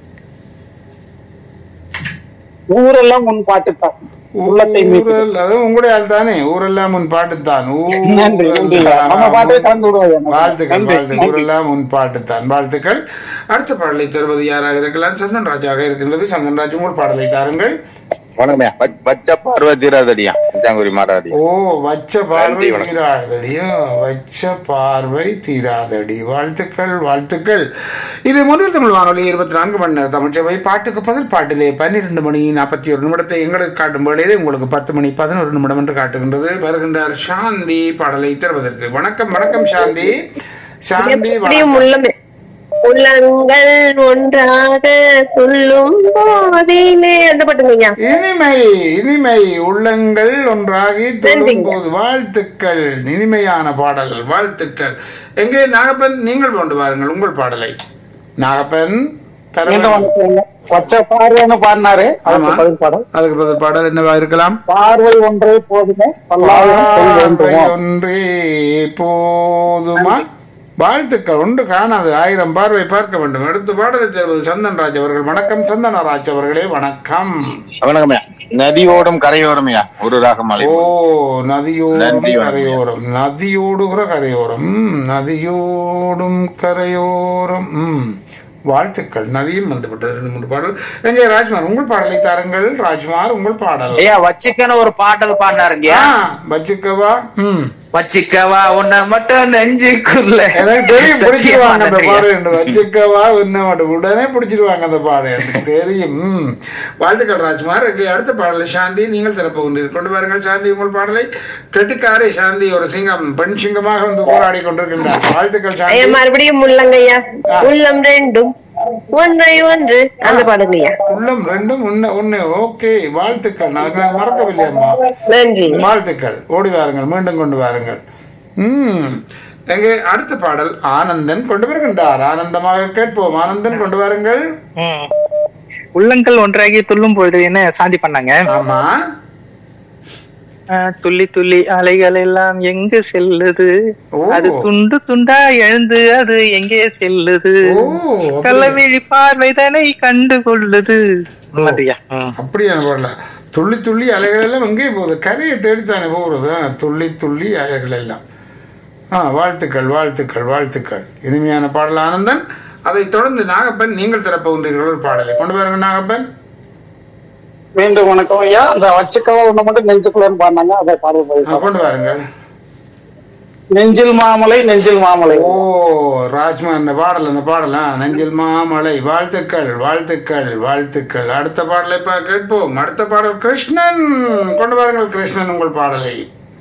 ஊரெல்லாம் உன் பாட்டுத்தான் உள்ளத்தை மீட்டு ஊரல் அது உங்களுடைய ஆள் தானே ஊரெல்லாம் உன் பாட்டுத்தான் நன்றி நன்றி நம்ம பாட்டை கலந்து விடுவோம் வாழ்த்துக்கள் நன்றி வாழ்த்துக்கள் நன்றி ஊரெல்லாம் உன் பாட்டுத்தான் வாழ்த்துக்கள் அடுத்த பாடலை தருவது யாராக இருக்கலாம் சந்தன் ராஜாக இருக்கின்றது சந்தன் ராஜ் உங்கள் பாடலை தாருங்கள் வணக்கம்யா வச்ச- வச்ச பார்வை தீராதடியா அஞ்சாங்குடி மாறாதி ஓ வச்ச பார்வை நன்றி, வணக்கம். தீராதடியும் வச்ச பார்வை தீராதடி வாழ்த்துக்கள் வாழ்த்துக்கள் இது முதல் தமிழ் வானொலி இருபத்தி நான்கு மணி நேரம் தமிழ்ச்சபை பாட்டுக்கு பதில் பாட்டிலே பன்னிரெண்டு மணி நாற்பத்தி ஒரு நிமிடத்தை எங்களுக்கு காட்டும் வேளையிலே உங்களுக்கு பத்து மணி பதினோரு நிமிடம் என்று காட்டுகின்றது வருகின்றார் சாந்தி பாடலை தருவதற்கு வணக்கம் வணக்கம் சாந்தி சாந்தி எப்படியும் வணக்கம். உள்ளமே உள்ளங்கள் ஒன்றாக துள்ளும் போதிலே அந்த பாட்டுங்க ஐயா இனிமை இனிமை உள்ளங்கள் ஒன்றாகி தொடும் போது வாழ்த்துக்கள் இனிமையான பாடல் வாழ்த்துக்கள் எங்கே நாகப்பன் நீங்கள் கொண்டு வாருங்கள் உங்கள் பாடலை நாகப்பன் தர மீண்டும் வணக்கம் ஐயா. பச்ச பார்வைன்னு பாடினாரு ஆமா. அதுக்கு பதில் படம் அதுக்கு பதில் பாடல் என்னவா இருக்கலாம் பார்வை ஒன்றே போதுமே பல்லாயிரம் சொல் பார்வை வேண்டுமோ ஒன்றே போதுமா வாழ்த்துக்கள் உண்டு காணாது ஆயிரம் பார்வை பார்க்க வேண்டும் அடுத்த பாடலை தருவது சந்தன் ராஜ் அவர்கள் வணக்கம் சந்தனராஜ் அவர்களே வணக்கம் வணக்கம்யா நதியோடும் கரையோரம்யா ஒரு ராகம் மலை ஓ நதியோடும் நன்றி, வணக்கம். கரையோரம் நதியோடுகிற கரையோரம் ம், நதியோடும் கரையோரம் ம். வாழ்த்துக்கள் நதியும் வந்துவிட்டது ரெண்டு மூன்று பாடல் எங்கே ராஜ்குமார் உங்கள் பாடலை தாருங்கள் ராஜ்குமார் உங்கள் பாடல் ஐயா வச்சிக்கன்னு ஒரு பாடல் பாடினாருங்க ஆ, வச்சுக்கவா ம் வச்சிக்கவா உன்னை மட்டும் நெஞ்சுக்குள்ள எனக்கு தெரியும் பிடிச்சிருவாங்க அந்த சத்தியமா பாடம் என்று வச்சுக்கவா என்ன மட்டும் உடனே பிடிச்சிருவாங்க அந்த பாடம் எனக்கு தெரியும் ம். வாழ்த்துக்கள் ராஜ்குமார் இங்கே அடுத்த பாடலை சாந்தி நீங்கள் திறப்பு கொண்டீர்கள் கொண்டு பாருங்கள் சாந்தி உங்கள் பாடலை கெட்டிக்காரை சாந்தி ஒரு சிங்கம் பெண் சிங்கமாக வந்து போராடி கொண்டிருக்கின்றார் வாழ்த்துக்கள் ஐயா சாந்தி மறுபடியும் உள்ளங்கய்யா உள்ளம் ரெண்டும் ஒன்றை ஒன்று அந்த பாடுங்க ஐயா உள்ளம் ரெண்டும் உன்ன ஒண்ணு ஓகே வாழ்த்துக்கள் நான் நான் மறக்கவில்லை அம்மா நன்றி வாழ்த்துக்கள் ஓடி வாருங்கள் மீண்டும் கொண்டு வாருங்கள் ம் எங்கே அடுத்த பாடல் ஆனந்தன் கொண்டு வருகின்றார் ஆனந்தமாக கேட்போம் ஆனந்தன் கொண்டு வாருங்கள் ம். உள்ளங்கள் ஒன்றாகி துள்ளும் பொழுது என்ன சாந்தி பண்ணாங்க ஆமா ஆஹ், துள்ளி துள்ளி அலைகள் எல்லாம் எங்க செல்லுது ஓ. அது துண்டு துண்டா எழுந்து அது எங்கே செல்லுது ஓ, அப்படி. கள்ளவிழி பார்வைதனை கண்டு கொள்ளுது மாதிரியா ம். அப்படியா பாடல துள்ளி துள்ளி அலைகள் எல்லாம் எங்கே போகுது கரையை தேடித்தானே போகிறது ஆ, துள்ளி துள்ளி அலைகள் எல்லாம் ஆ வாழ்த்துக்கள் வாழ்த்துக்கள் வாழ்த்துக்கள் இனிமையான பாடல் ஆனந்தன் அதைத் தொடர்ந்து நாகப்பன் நீங்கள் திறப்ப உண்டீர்கள் ஒரு பாடலை கொண்டு வாருங்க நாகப்பன் மீண்டும் வணக்கம் ஐயா அந்த வச்சுக்கவா ஒண்ணு மட்டும் நெஞ்சுக்குள்ளன்னு பாடினாங்க அதை பாடல் ஆ, பதில் கொண்டு வாருங்கள் நெஞ்சில் மாமலை நெஞ்சில் மாமலை ஓ ராஜ்மா அந்த பாடல் அந்த பாடலா நெஞ்சில் மாமலை வாழ்த்துக்கள் வாழ்த்துக்கள் வாழ்த்துக்கள் அடுத்த பாடலை பா கேட்போம் அடுத்த பாடல் கிருஷ்ணன் கொண்டு வாருங்கள் கிருஷ்ணன் உங்கள் பாடலை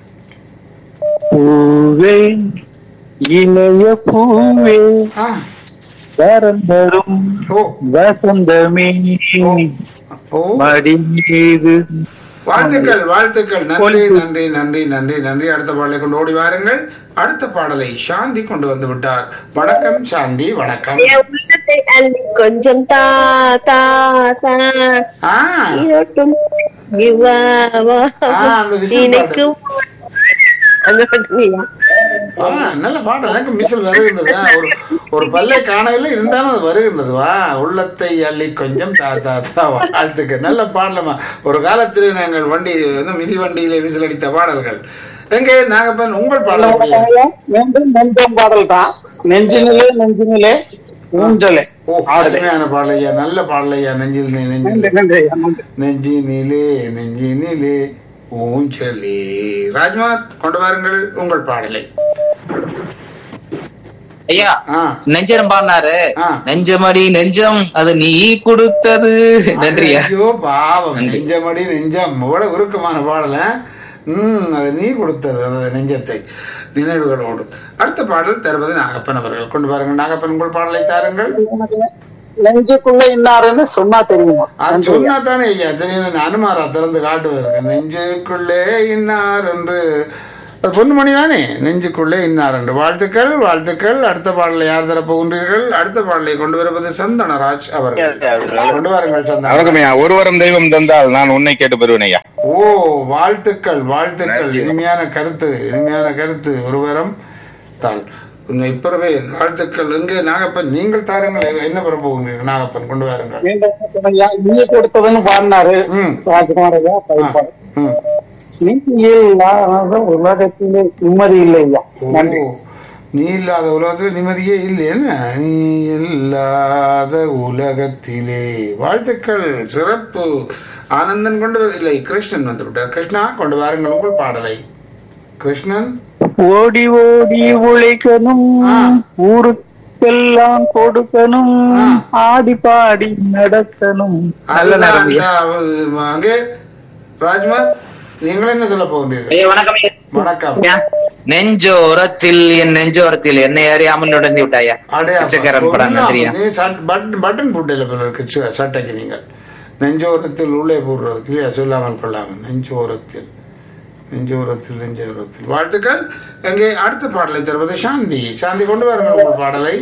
பூவே இளைய பூவே ஆ வரம் தரும் ஓ வசந்தமே ஓ மடி மீது வாழ்த்துக்கள் வாழ்த்துக்கள் நன்றி நன்றி நன்றி நன்றி நன்றி அடுத்த பாடலை கொண்டு ஓடி வாருங்கள் அடுத்த பாடலை சாந்தி கொண்டு வந்து விட்டார் வணக்கம் சாந்தி வணக்கம் என் உள்ளத்தை அள்ளி கொஞ்சம் தா தா தா ஆ ஈரோட்டும் இவா, வா, ஆ, அந்த விசில் எனக்கு அந்த பாட்டுங்கய்யா ஆ, நல்ல பாடல் எனக்கு மிஷல் வருகின்றது ஆ, ஒரு ஒரு பல்லை காணவில்லை இருந்தாலும் அது வருகின்றது வா உள்ளத்தை அள்ளி கொஞ்சம் தா தா தா வாழ்த்துக்கு நல்ல பாடலமா ஒரு காலத்தில் நாங்கள் வண்டி வந்து மிதி வண்டியிலே விசில் அடித்த பாடல்கள் எங்கே நாகப்பன் உங்கள் பாடல் எப்படியா? மீண்டும் நெஞ்சம் பாடல் தான் நெஞ்சினிலே நெஞ்சினிலே ஊஞ்சலே ஓ அருமையான பாடலையா நல்ல பாடலையா நெஞ்சில் நீ நெஞ்சில் நன்றி நன்றி ஐயா, நன்றி நெஞ்சினிலே நெஞ்சினிலே ஊஞ்சலே ராஜ்குமார் கொண்டு வாருங்கள் உங்கள் பாடலை ஐயா ஆ நெஞ்சரம் பாடினாரு ஆ. நெஞ்சமடி நெஞ்சம் அது நீ கொடுத்தது நன்றியா ஐயோ பாவம் நன்றி. நெஞ்சமடி நெஞ்சம் இவ்வளவு உருக்கமான பாடல ம் அது நீ கொடுத்தது அந்த நெஞ்சத்தை நினைவுகளோடு அடுத்த பாடல் தருவது நாகப்பன் அவர்கள் கொண்டு பாருங்கள் நாகப்பன் உங்கள் பாடலை தாருங்கள் நெஞ்சுக்குள்ள இன்னாருன்னு சொன்னா தெரியுமா அது நன்றி சொன்னா தானே ஐயா தெரியும் அனுமாரா திறந்து காட்டுவதற்கு நெஞ்சுக்குள்ளே இன்னார் என்று அது பொன்னுமணி தானே நெஞ்சுக்குள்ளே இன்னார் என்று வாழ்த்துக்கள் வாழ்த்துக்கள் அடுத்த பாடலை யார் தரப் போகின்றீர்கள் அடுத்த பாடலை கொண்டு வருவது சந்தனராஜ் அவர்கள் கொண்டு வாருங்கள் சந்தன வணக்கம் ஐயா ஒரு வரம் தெய்வம் தந்தால் நான் உன்னை கேட்டு பெறுவேன் ஐயா ஓ வாழ்த்துக்கள் வாழ்த்துக்கள் நன்றி. இனிமையான கருத்து இனிமையான கருத்து ஒருவரம் தான் உன்னை இப்பறவே வாழ்த்துக்கள் எங்கே நாகப்பன் நீங்கள் தாருங்கள் என்ன பெற போகின்றீர்கள் நாகப்பன் கொண்டு வாருங்கள் மீண்டும் ஐயா நீ கொடுத்ததுன்னு பாடினாரு ம். ராஜ்குமார் ஐயா ஆ, பதிப்பாடு ம். நீ இல்லாத உலகத்திலே நிம்மதி இல்லை ஐயா நன்றி ஓ, நீ இல்லாத உலகத்துல நிம்மதியே இல்லையேன்னு நீ இல்லாத உலகத்திலே வாழ்த்துக்கள் சிறப்பு ஆனந்தன் கொண்டு வர இல்லை கிருஷ்ணன் வந்து விட்டார் கிருஷ்ணா கொண்டு வாருங்கள் உங்கள் பாடலை கிருஷ்ணன் ஓடி ஓடி உழைக்கணும் ஆ. ஊருக்கெல்லாம் கொடுக்கணும் ஆ. ஆடி பாடி நடக்கணும் நல்ல அதுதான் நேரம் ஐயா. அந்த, அங்கே ராஜ்குமார் நீங்கள் என்ன சொல்ல போகின்றீர்கள் ஐயா வணக்கம் ஐயா. வணக்கம் ஐயா, நெஞ்சோரத்தில் என் நெஞ்சோரத்தில் என்னை அறியாமல் நுழைந்து விட்டாயா அடையா பிச்சைக்காரன் படம் நன்றியா நீ சட்- பட்டன் பட்டன் போட்டியில் போல இருக்கு ச- சட்டைக்கு நீங்கள் நெஞ்சோரத்தில் உள்ளே போடுறதுக்கு இல்லையா சொல்லாமல் கொள்ளாமல் நெஞ்சோரத்தில் நெஞ்சோரத்தில் நெஞ்சோரத்தில் வாழ்த்துக்கள் எங்கே அடுத்த பாடலை தருவது சாந்தி சாந்தி கொண்டு வாருங்கள் உங்கள் பாடலை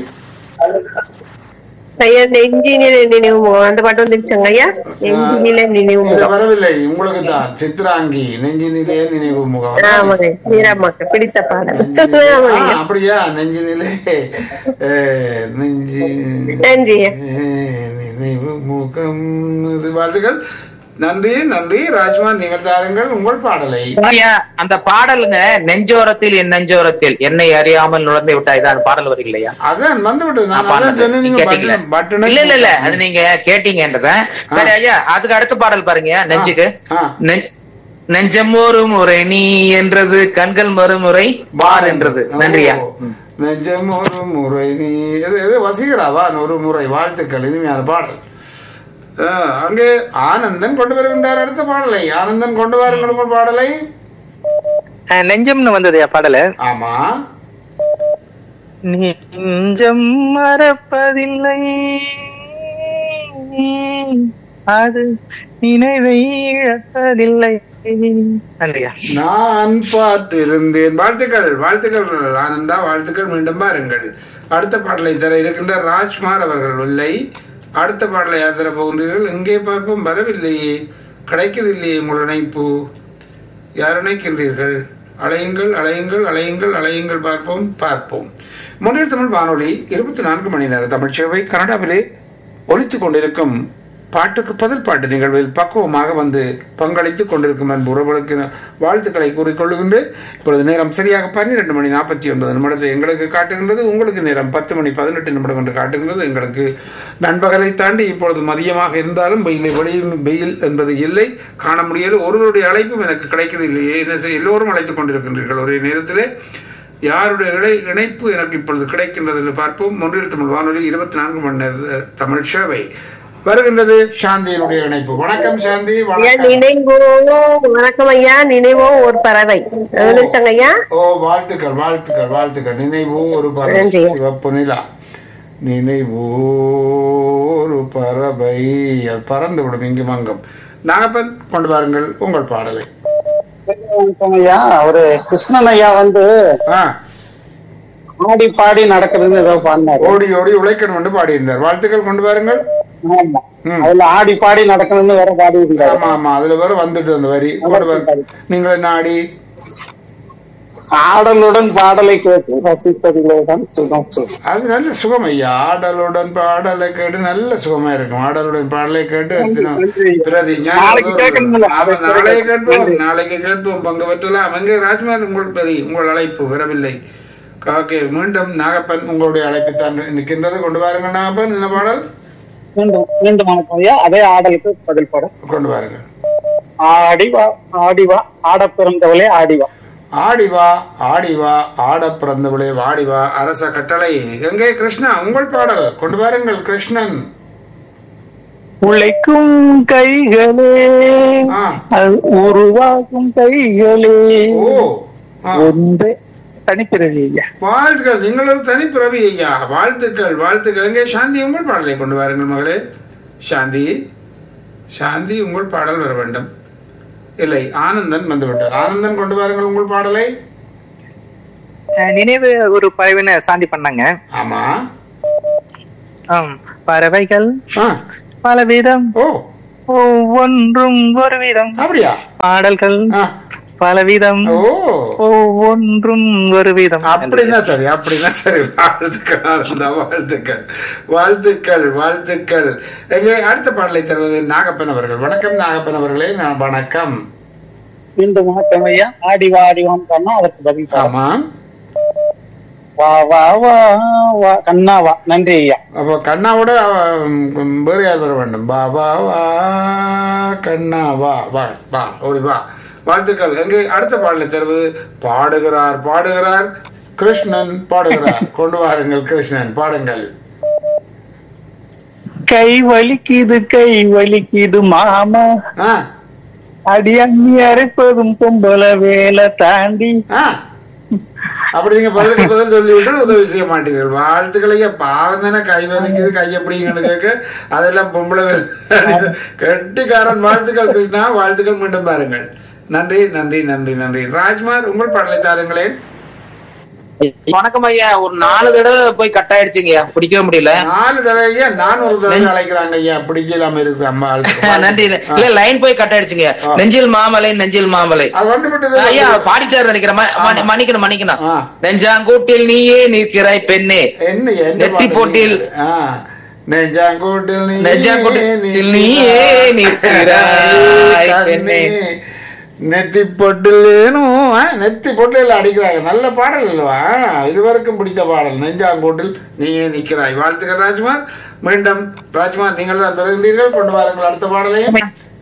ஐயா நெஞ்சினில நினைவு முகம் அந்த பாட்டு வந்துருச்சாங்க ஐயா நெஞ்சினில நினைவு இது முகம் வரவில்லை உங்களுக்கு தான் சித்ராங்கி நெஞ்சினிலே நினைவு முகம் ஆமாங்க மீராமாக்கு பிடித்த பாடல் நெஞ்சினிலே- ஆ, ஆமாங்க அப்படியா நெஞ்சினிலே அஹ், நெஞ்சி நன்றி ஐயா. நினைவு முகம் இது வாழ்த்துக்கள் நன்றி நன்றி ராஜ்குமார் நீங்கள் தாருங்கள் உங்கள் பாடலை ஐயா அந்த பாடலுங்க நெஞ்சோரத்தில் என் நெஞ்சோரத்தில் என்னை அறியாமல் நுழைந்து விட்டாய் தான் பாடல் வருகில்லையா அதான் வந்து விட்டது நான் நான் அதான் பாடினது. சொன்னேன் நீங்க நீங்க கேட்டீங்களா? பட்டன் பட்டனை இல்ல இல்ல இல்ல அது நீங்க கேட்டீங்கன்றத சரி ஐயா அதுக்கு அடுத்த பாடல் பாருங்க நெஞ்சுக்கு ஆ. நெ- நெஞ்சம் ஒரு முறை நீ என்றது கண்கள் மறுமுறை பார் என்றது நன்றியா ஓ, நெஞ்சம் ஒரு முறை நீ இது இது வசீகராவா ஒரு முறை வாழ்த்துக்கள் இனிமையான பாடல் ஆ, அங்கே ஆனந்தன் கொண்டு வருகின்றார் அடுத்த பாடலை ஆனந்தன் கொண்டு வாருங்கள் உங்கள் பாடலை அஹ், நெஞ்சம்னு வந்தது பாடல ஆமா நெஞ்சம் மறப்பதில்லை அது நினைவை இழப்பதில்லை நன்றியா நான் பார்த்திருந்தேன் வாழ்த்துக்கள் வாழ்த்துக்கள் ஆனந்தா வாழ்த்துக்கள் மீண்டும் பாருங்கள் அடுத்த பாடலை தர இருக்கின்ற ராஜ்குமார் அவர்கள் இல்லை அடுத்த பாடலை யார் தர போகின்றீர்கள் இங்கே பார்ப்போம் வரவில்லையே கிடைக்கவில்லையே உங்கள் இணைப்பு யார் இணைக்கின்றீர்கள் அலையுங்கள் அலையுங்கள் அலையுங்கள் அலையுங்கள் பார்ப்போம் பார்ப்போம் முன்னில் தமிழ் வானொலி இருபத்தி நான்கு மணி நேர தமிழ் சேவை கனடாவிலே ஒலித்துக் கொண்டிருக்கும் பாட்டுக்கு பதில் பாட்டு நிகழ்வில் பக்குவமாக வந்து பங்களித்துக் கொண்டிருக்கும் அன்பு உறவுகளுக்கு வாழ்த்துக்களை கூறிக்கொள்ளுகின்றேன் இப்பொழுது நேரம் சரியாக பன்னிரெண்டு மணி நாற்பத்தி ஒன்பது நிமிடத்தை எங்களுக்கு காட்டுகின்றது உங்களுக்கு நேரம் பத்து மணி பதினெட்டு நிமிடம் என்று காட்டுகின்றது எங்களுக்கு நண்பகலை தாண்டி இப்பொழுது மதியமாக இருந்தாலும் வெயிலை வெளியும் வெயில் என்பது இல்லை காண முடியல ஒருவருடைய அழைப்பும் எனக்கு கிடைக்கிறது இல்லையே என்ன செய்ய எல்லோரும் அழைத்துக் கொண்டிருக்கின்றீர்கள் ஒரே நேரத்திலே யாருடைய இணை இணைப்பு எனக்கு இப்பொழுது கிடைக்கின்றது என்று பார்ப்போம் ஒன்றில் தமிழ் வானொலி இருபத்தி நான்கு மணி நேர தமிழ் சேவை வருகின்றது சாந்தியினுடைய இணைப்பு வணக்கம் சாந்தி ஐயா வணக்கம் நினைவோ வணக்கம் ஐயா நினைவோ ஒரு பறவை அது வந்துருச்சாங்க ஐயா ஓ வாழ்த்துக்கள் வாழ்த்துக்கள் வாழ்த்துக்கள் நினைவோ ஒரு பறவை நன்றி. சிவப்பு நிலா நினைவோ ஒரு பறவை அது பறந்து விடும் இங்கு மங்கம் நாகப்பன் கொண்டு வாருங்கள் உங்கள் பாடலை வணக்கம் ஐயா அவரு கிருஷ்ணன் ஐயா வந்து ஆ ஆடி பாடி நடக்கிறதுன்னு ஏதோ பாடினாரு ஓடி ஓடி உழைக்கணும் என்று பாடியிருந்தார் வாழ்த்துக்கள் கொண்டு வாருங்கள் ஆமா ம். அதுல ஆடி பாடி நடக்கணும்னு வேற பாடி இருந்தாரு ஆமா ஆமா அதுல வேற வந்துட்டு அந்த வரி கொண்டு வர நீங்கள் என்ன ஆடி ஆடலுடன் பாடலை கேட்டு ரசிப்பதிலேதான் சுகம் சுகம் அது நல்ல சுகம் ஐயா ஆடலுடன் பாடலை கேட்டு நல்ல சுகமா இருக்கும் ஆடலுடன் பாடலை கேட்டு தினம் பிரதி நாளைக்கு கேட்கணும்ல. ஆமா, நாளைக்கு கேட்போம் நாளைக்கு கேட்போம் பங்கு பெற்றலாம் அங்கே ராஜ்குமார் உங்கள் பெரிய உங்கள் அழைப்பு வரவில்லை ஓகே மீண்டும் நாகப்பன் உங்களுடைய அழைப்பு தான் நிற்கின்றது கொண்டு வாருங்கள் நாகப்பன் இந்த பாடல் மீண்டும் மீண்டும் வணக்கம் ஐயா அதே ஆடலுக்கு பதில் பாட கொண்டு வாருங்கள் ஆடிவா ஆடிவா ஆட பிறந்தவளே ஆடிவா ஆடிவா ஆடிவா ஆட பிறந்தவளே வாடிவா அரச கட்டளை எங்கே கிருஷ்ணா உங்கள் பாடல் கொண்டு வாருங்கள் கிருஷ்ணன் உழைக்கும் கைகளே ஆ அது உருவாகும் கைகளே ஓ ஆ ஒன்றே தனிப்பிறவி ஐயா வாழ்த்துக்கள் நீங்கள் ஒரு தனிப்பிறவி ஐயா வாழ்த்துக்கள் வாழ்த்துக்கள் எங்கே சாந்தி உங்கள் பாடலை கொண்டு வாருங்கள் மகளே சாந்தி சாந்தி உங்கள் பாடல் வர வேண்டும் இல்லை ஆனந்தன் வந்துவிட்டார் ஆனந்தன் கொண்டு வாருங்கள் உங்கள் பாடலை அஹ் நினைவு ஒரு பறவைன்னு சாந்தி பண்ணாங்க ஆமா ஆம், பறவைகள் ஆ பலவிதம் ஓ ஒவ்வொன்றும் ஒரு விதம் அப்படியா பாடல்கள் ஆ பலவிதம் ஓ ஒவ்வொன்றும் ஒரு விதம் அப்படின்னா சரி அப்படின்னா சரி வாழ்த்துக்கள் ஆனந்தா வாழ்த்துக்கள் வாழ்த்துக்கள் வாழ்த்துக்கள் எங்கே அடுத்த பாடலை தருவது நாகப்பன் அவர்கள் வணக்கம் நாகப்பன் அவர்களே நான் வணக்கம் மீண்டும் வணக்கம் ஐயா ஆடி வா ஆடி வான்னு சொன்னா அதற்கு பதில் தரோம். ஆமா வா வா வா வா கண்ணா வா நன்றி ஐயா அப்போ கண்ணாவோட அவ- வேறு யார் வர வேண்டும் வா வா வா கண்ணா வா வா வா ஓடி வா வாழ்த்துக்கள் எங்கே அடுத்த பாடலை தருவது பாடுகிறார் பாடுகிறார் கிருஷ்ணன் பாடுகிறார் கொண்டு வாருங்கள் கிருஷ்ணன் பாடுங்கள் கை வலிக்குது கை வலிக்குது மாமா ஆ அடி அண்ணி அரைப்பதும் பொம்பளை வேலை தாண்டி ஆ அப்படி நீங்க பதிலுக்கு பதில் சொல்லிவிட்டு உதவி செய்ய மாட்டீர்கள் வாழ்த்துக்களையா பாவம் தானே கை வலிக்குது கை எப்படிங்கன்னு கேட்க அதெல்லாம் பொம்பளை வேலை. கெட்டிக்காரன் வாழ்த்துக்கள் கிருஷ்ணா வாழ்த்துக்கள் மீண்டும் பாருங்கள் நன்றி நன்றி நன்றி நன்றி ராஜ்குமார் உங்கள் பாடலை தாருங்களேன் வணக்கம் ஐயா ஒரு நாலு தடவை போய் கட் ஆயிடுச்சுங்கய்யா பிடிக்கவே முடியல நாலு தடவையா நான் ஒரு தடவை அழைக்கிறாங்க ஐயா பிடிக்கலாம இருக்குது அம்மா நன்றி இல்ல லைன் போய் கட் ஆயிடுச்சுங்க நெஞ்சில் மாமலை நெஞ்சில் மாமலை அது வந்து விட்டது ஐயா பாடிட்டாரு நினைக்கிறேன் ம- மணி- மன்னிக்கணும் மன்னிக்கணும் ஆ. நெஞ்சாங்கூட்டில் நீயே நிற்கிறாய் பெண்ணே என்ன என்ன நெத்தி பாட்டு போட்டில். நீங்க? ஆ. நெஞ்சாங்கூட்டில் நீயே நெஞ்சாங்கூட்டில் நீயே நிற்கிறாய் கண்ணே. பெண்ணே. நெத்தி பொட்டிலேனும் ஆ, நெத்தி பொட்டில அடிக்கிறாங்க நல்ல பாடல் அல்லவா இருவருக்கும் பிடித்த பாடல் நெஞ்சாங்கூட்டில் நீயே நிற்கிறாய் வாழ்த்துக்கள் ராஜ்குமார் மீண்டும் ராஜ்குமார் நீங்கள் தான் பெறுகின்றீர்கள் கொண்டு வாருங்கள் அடுத்த பாடலையும்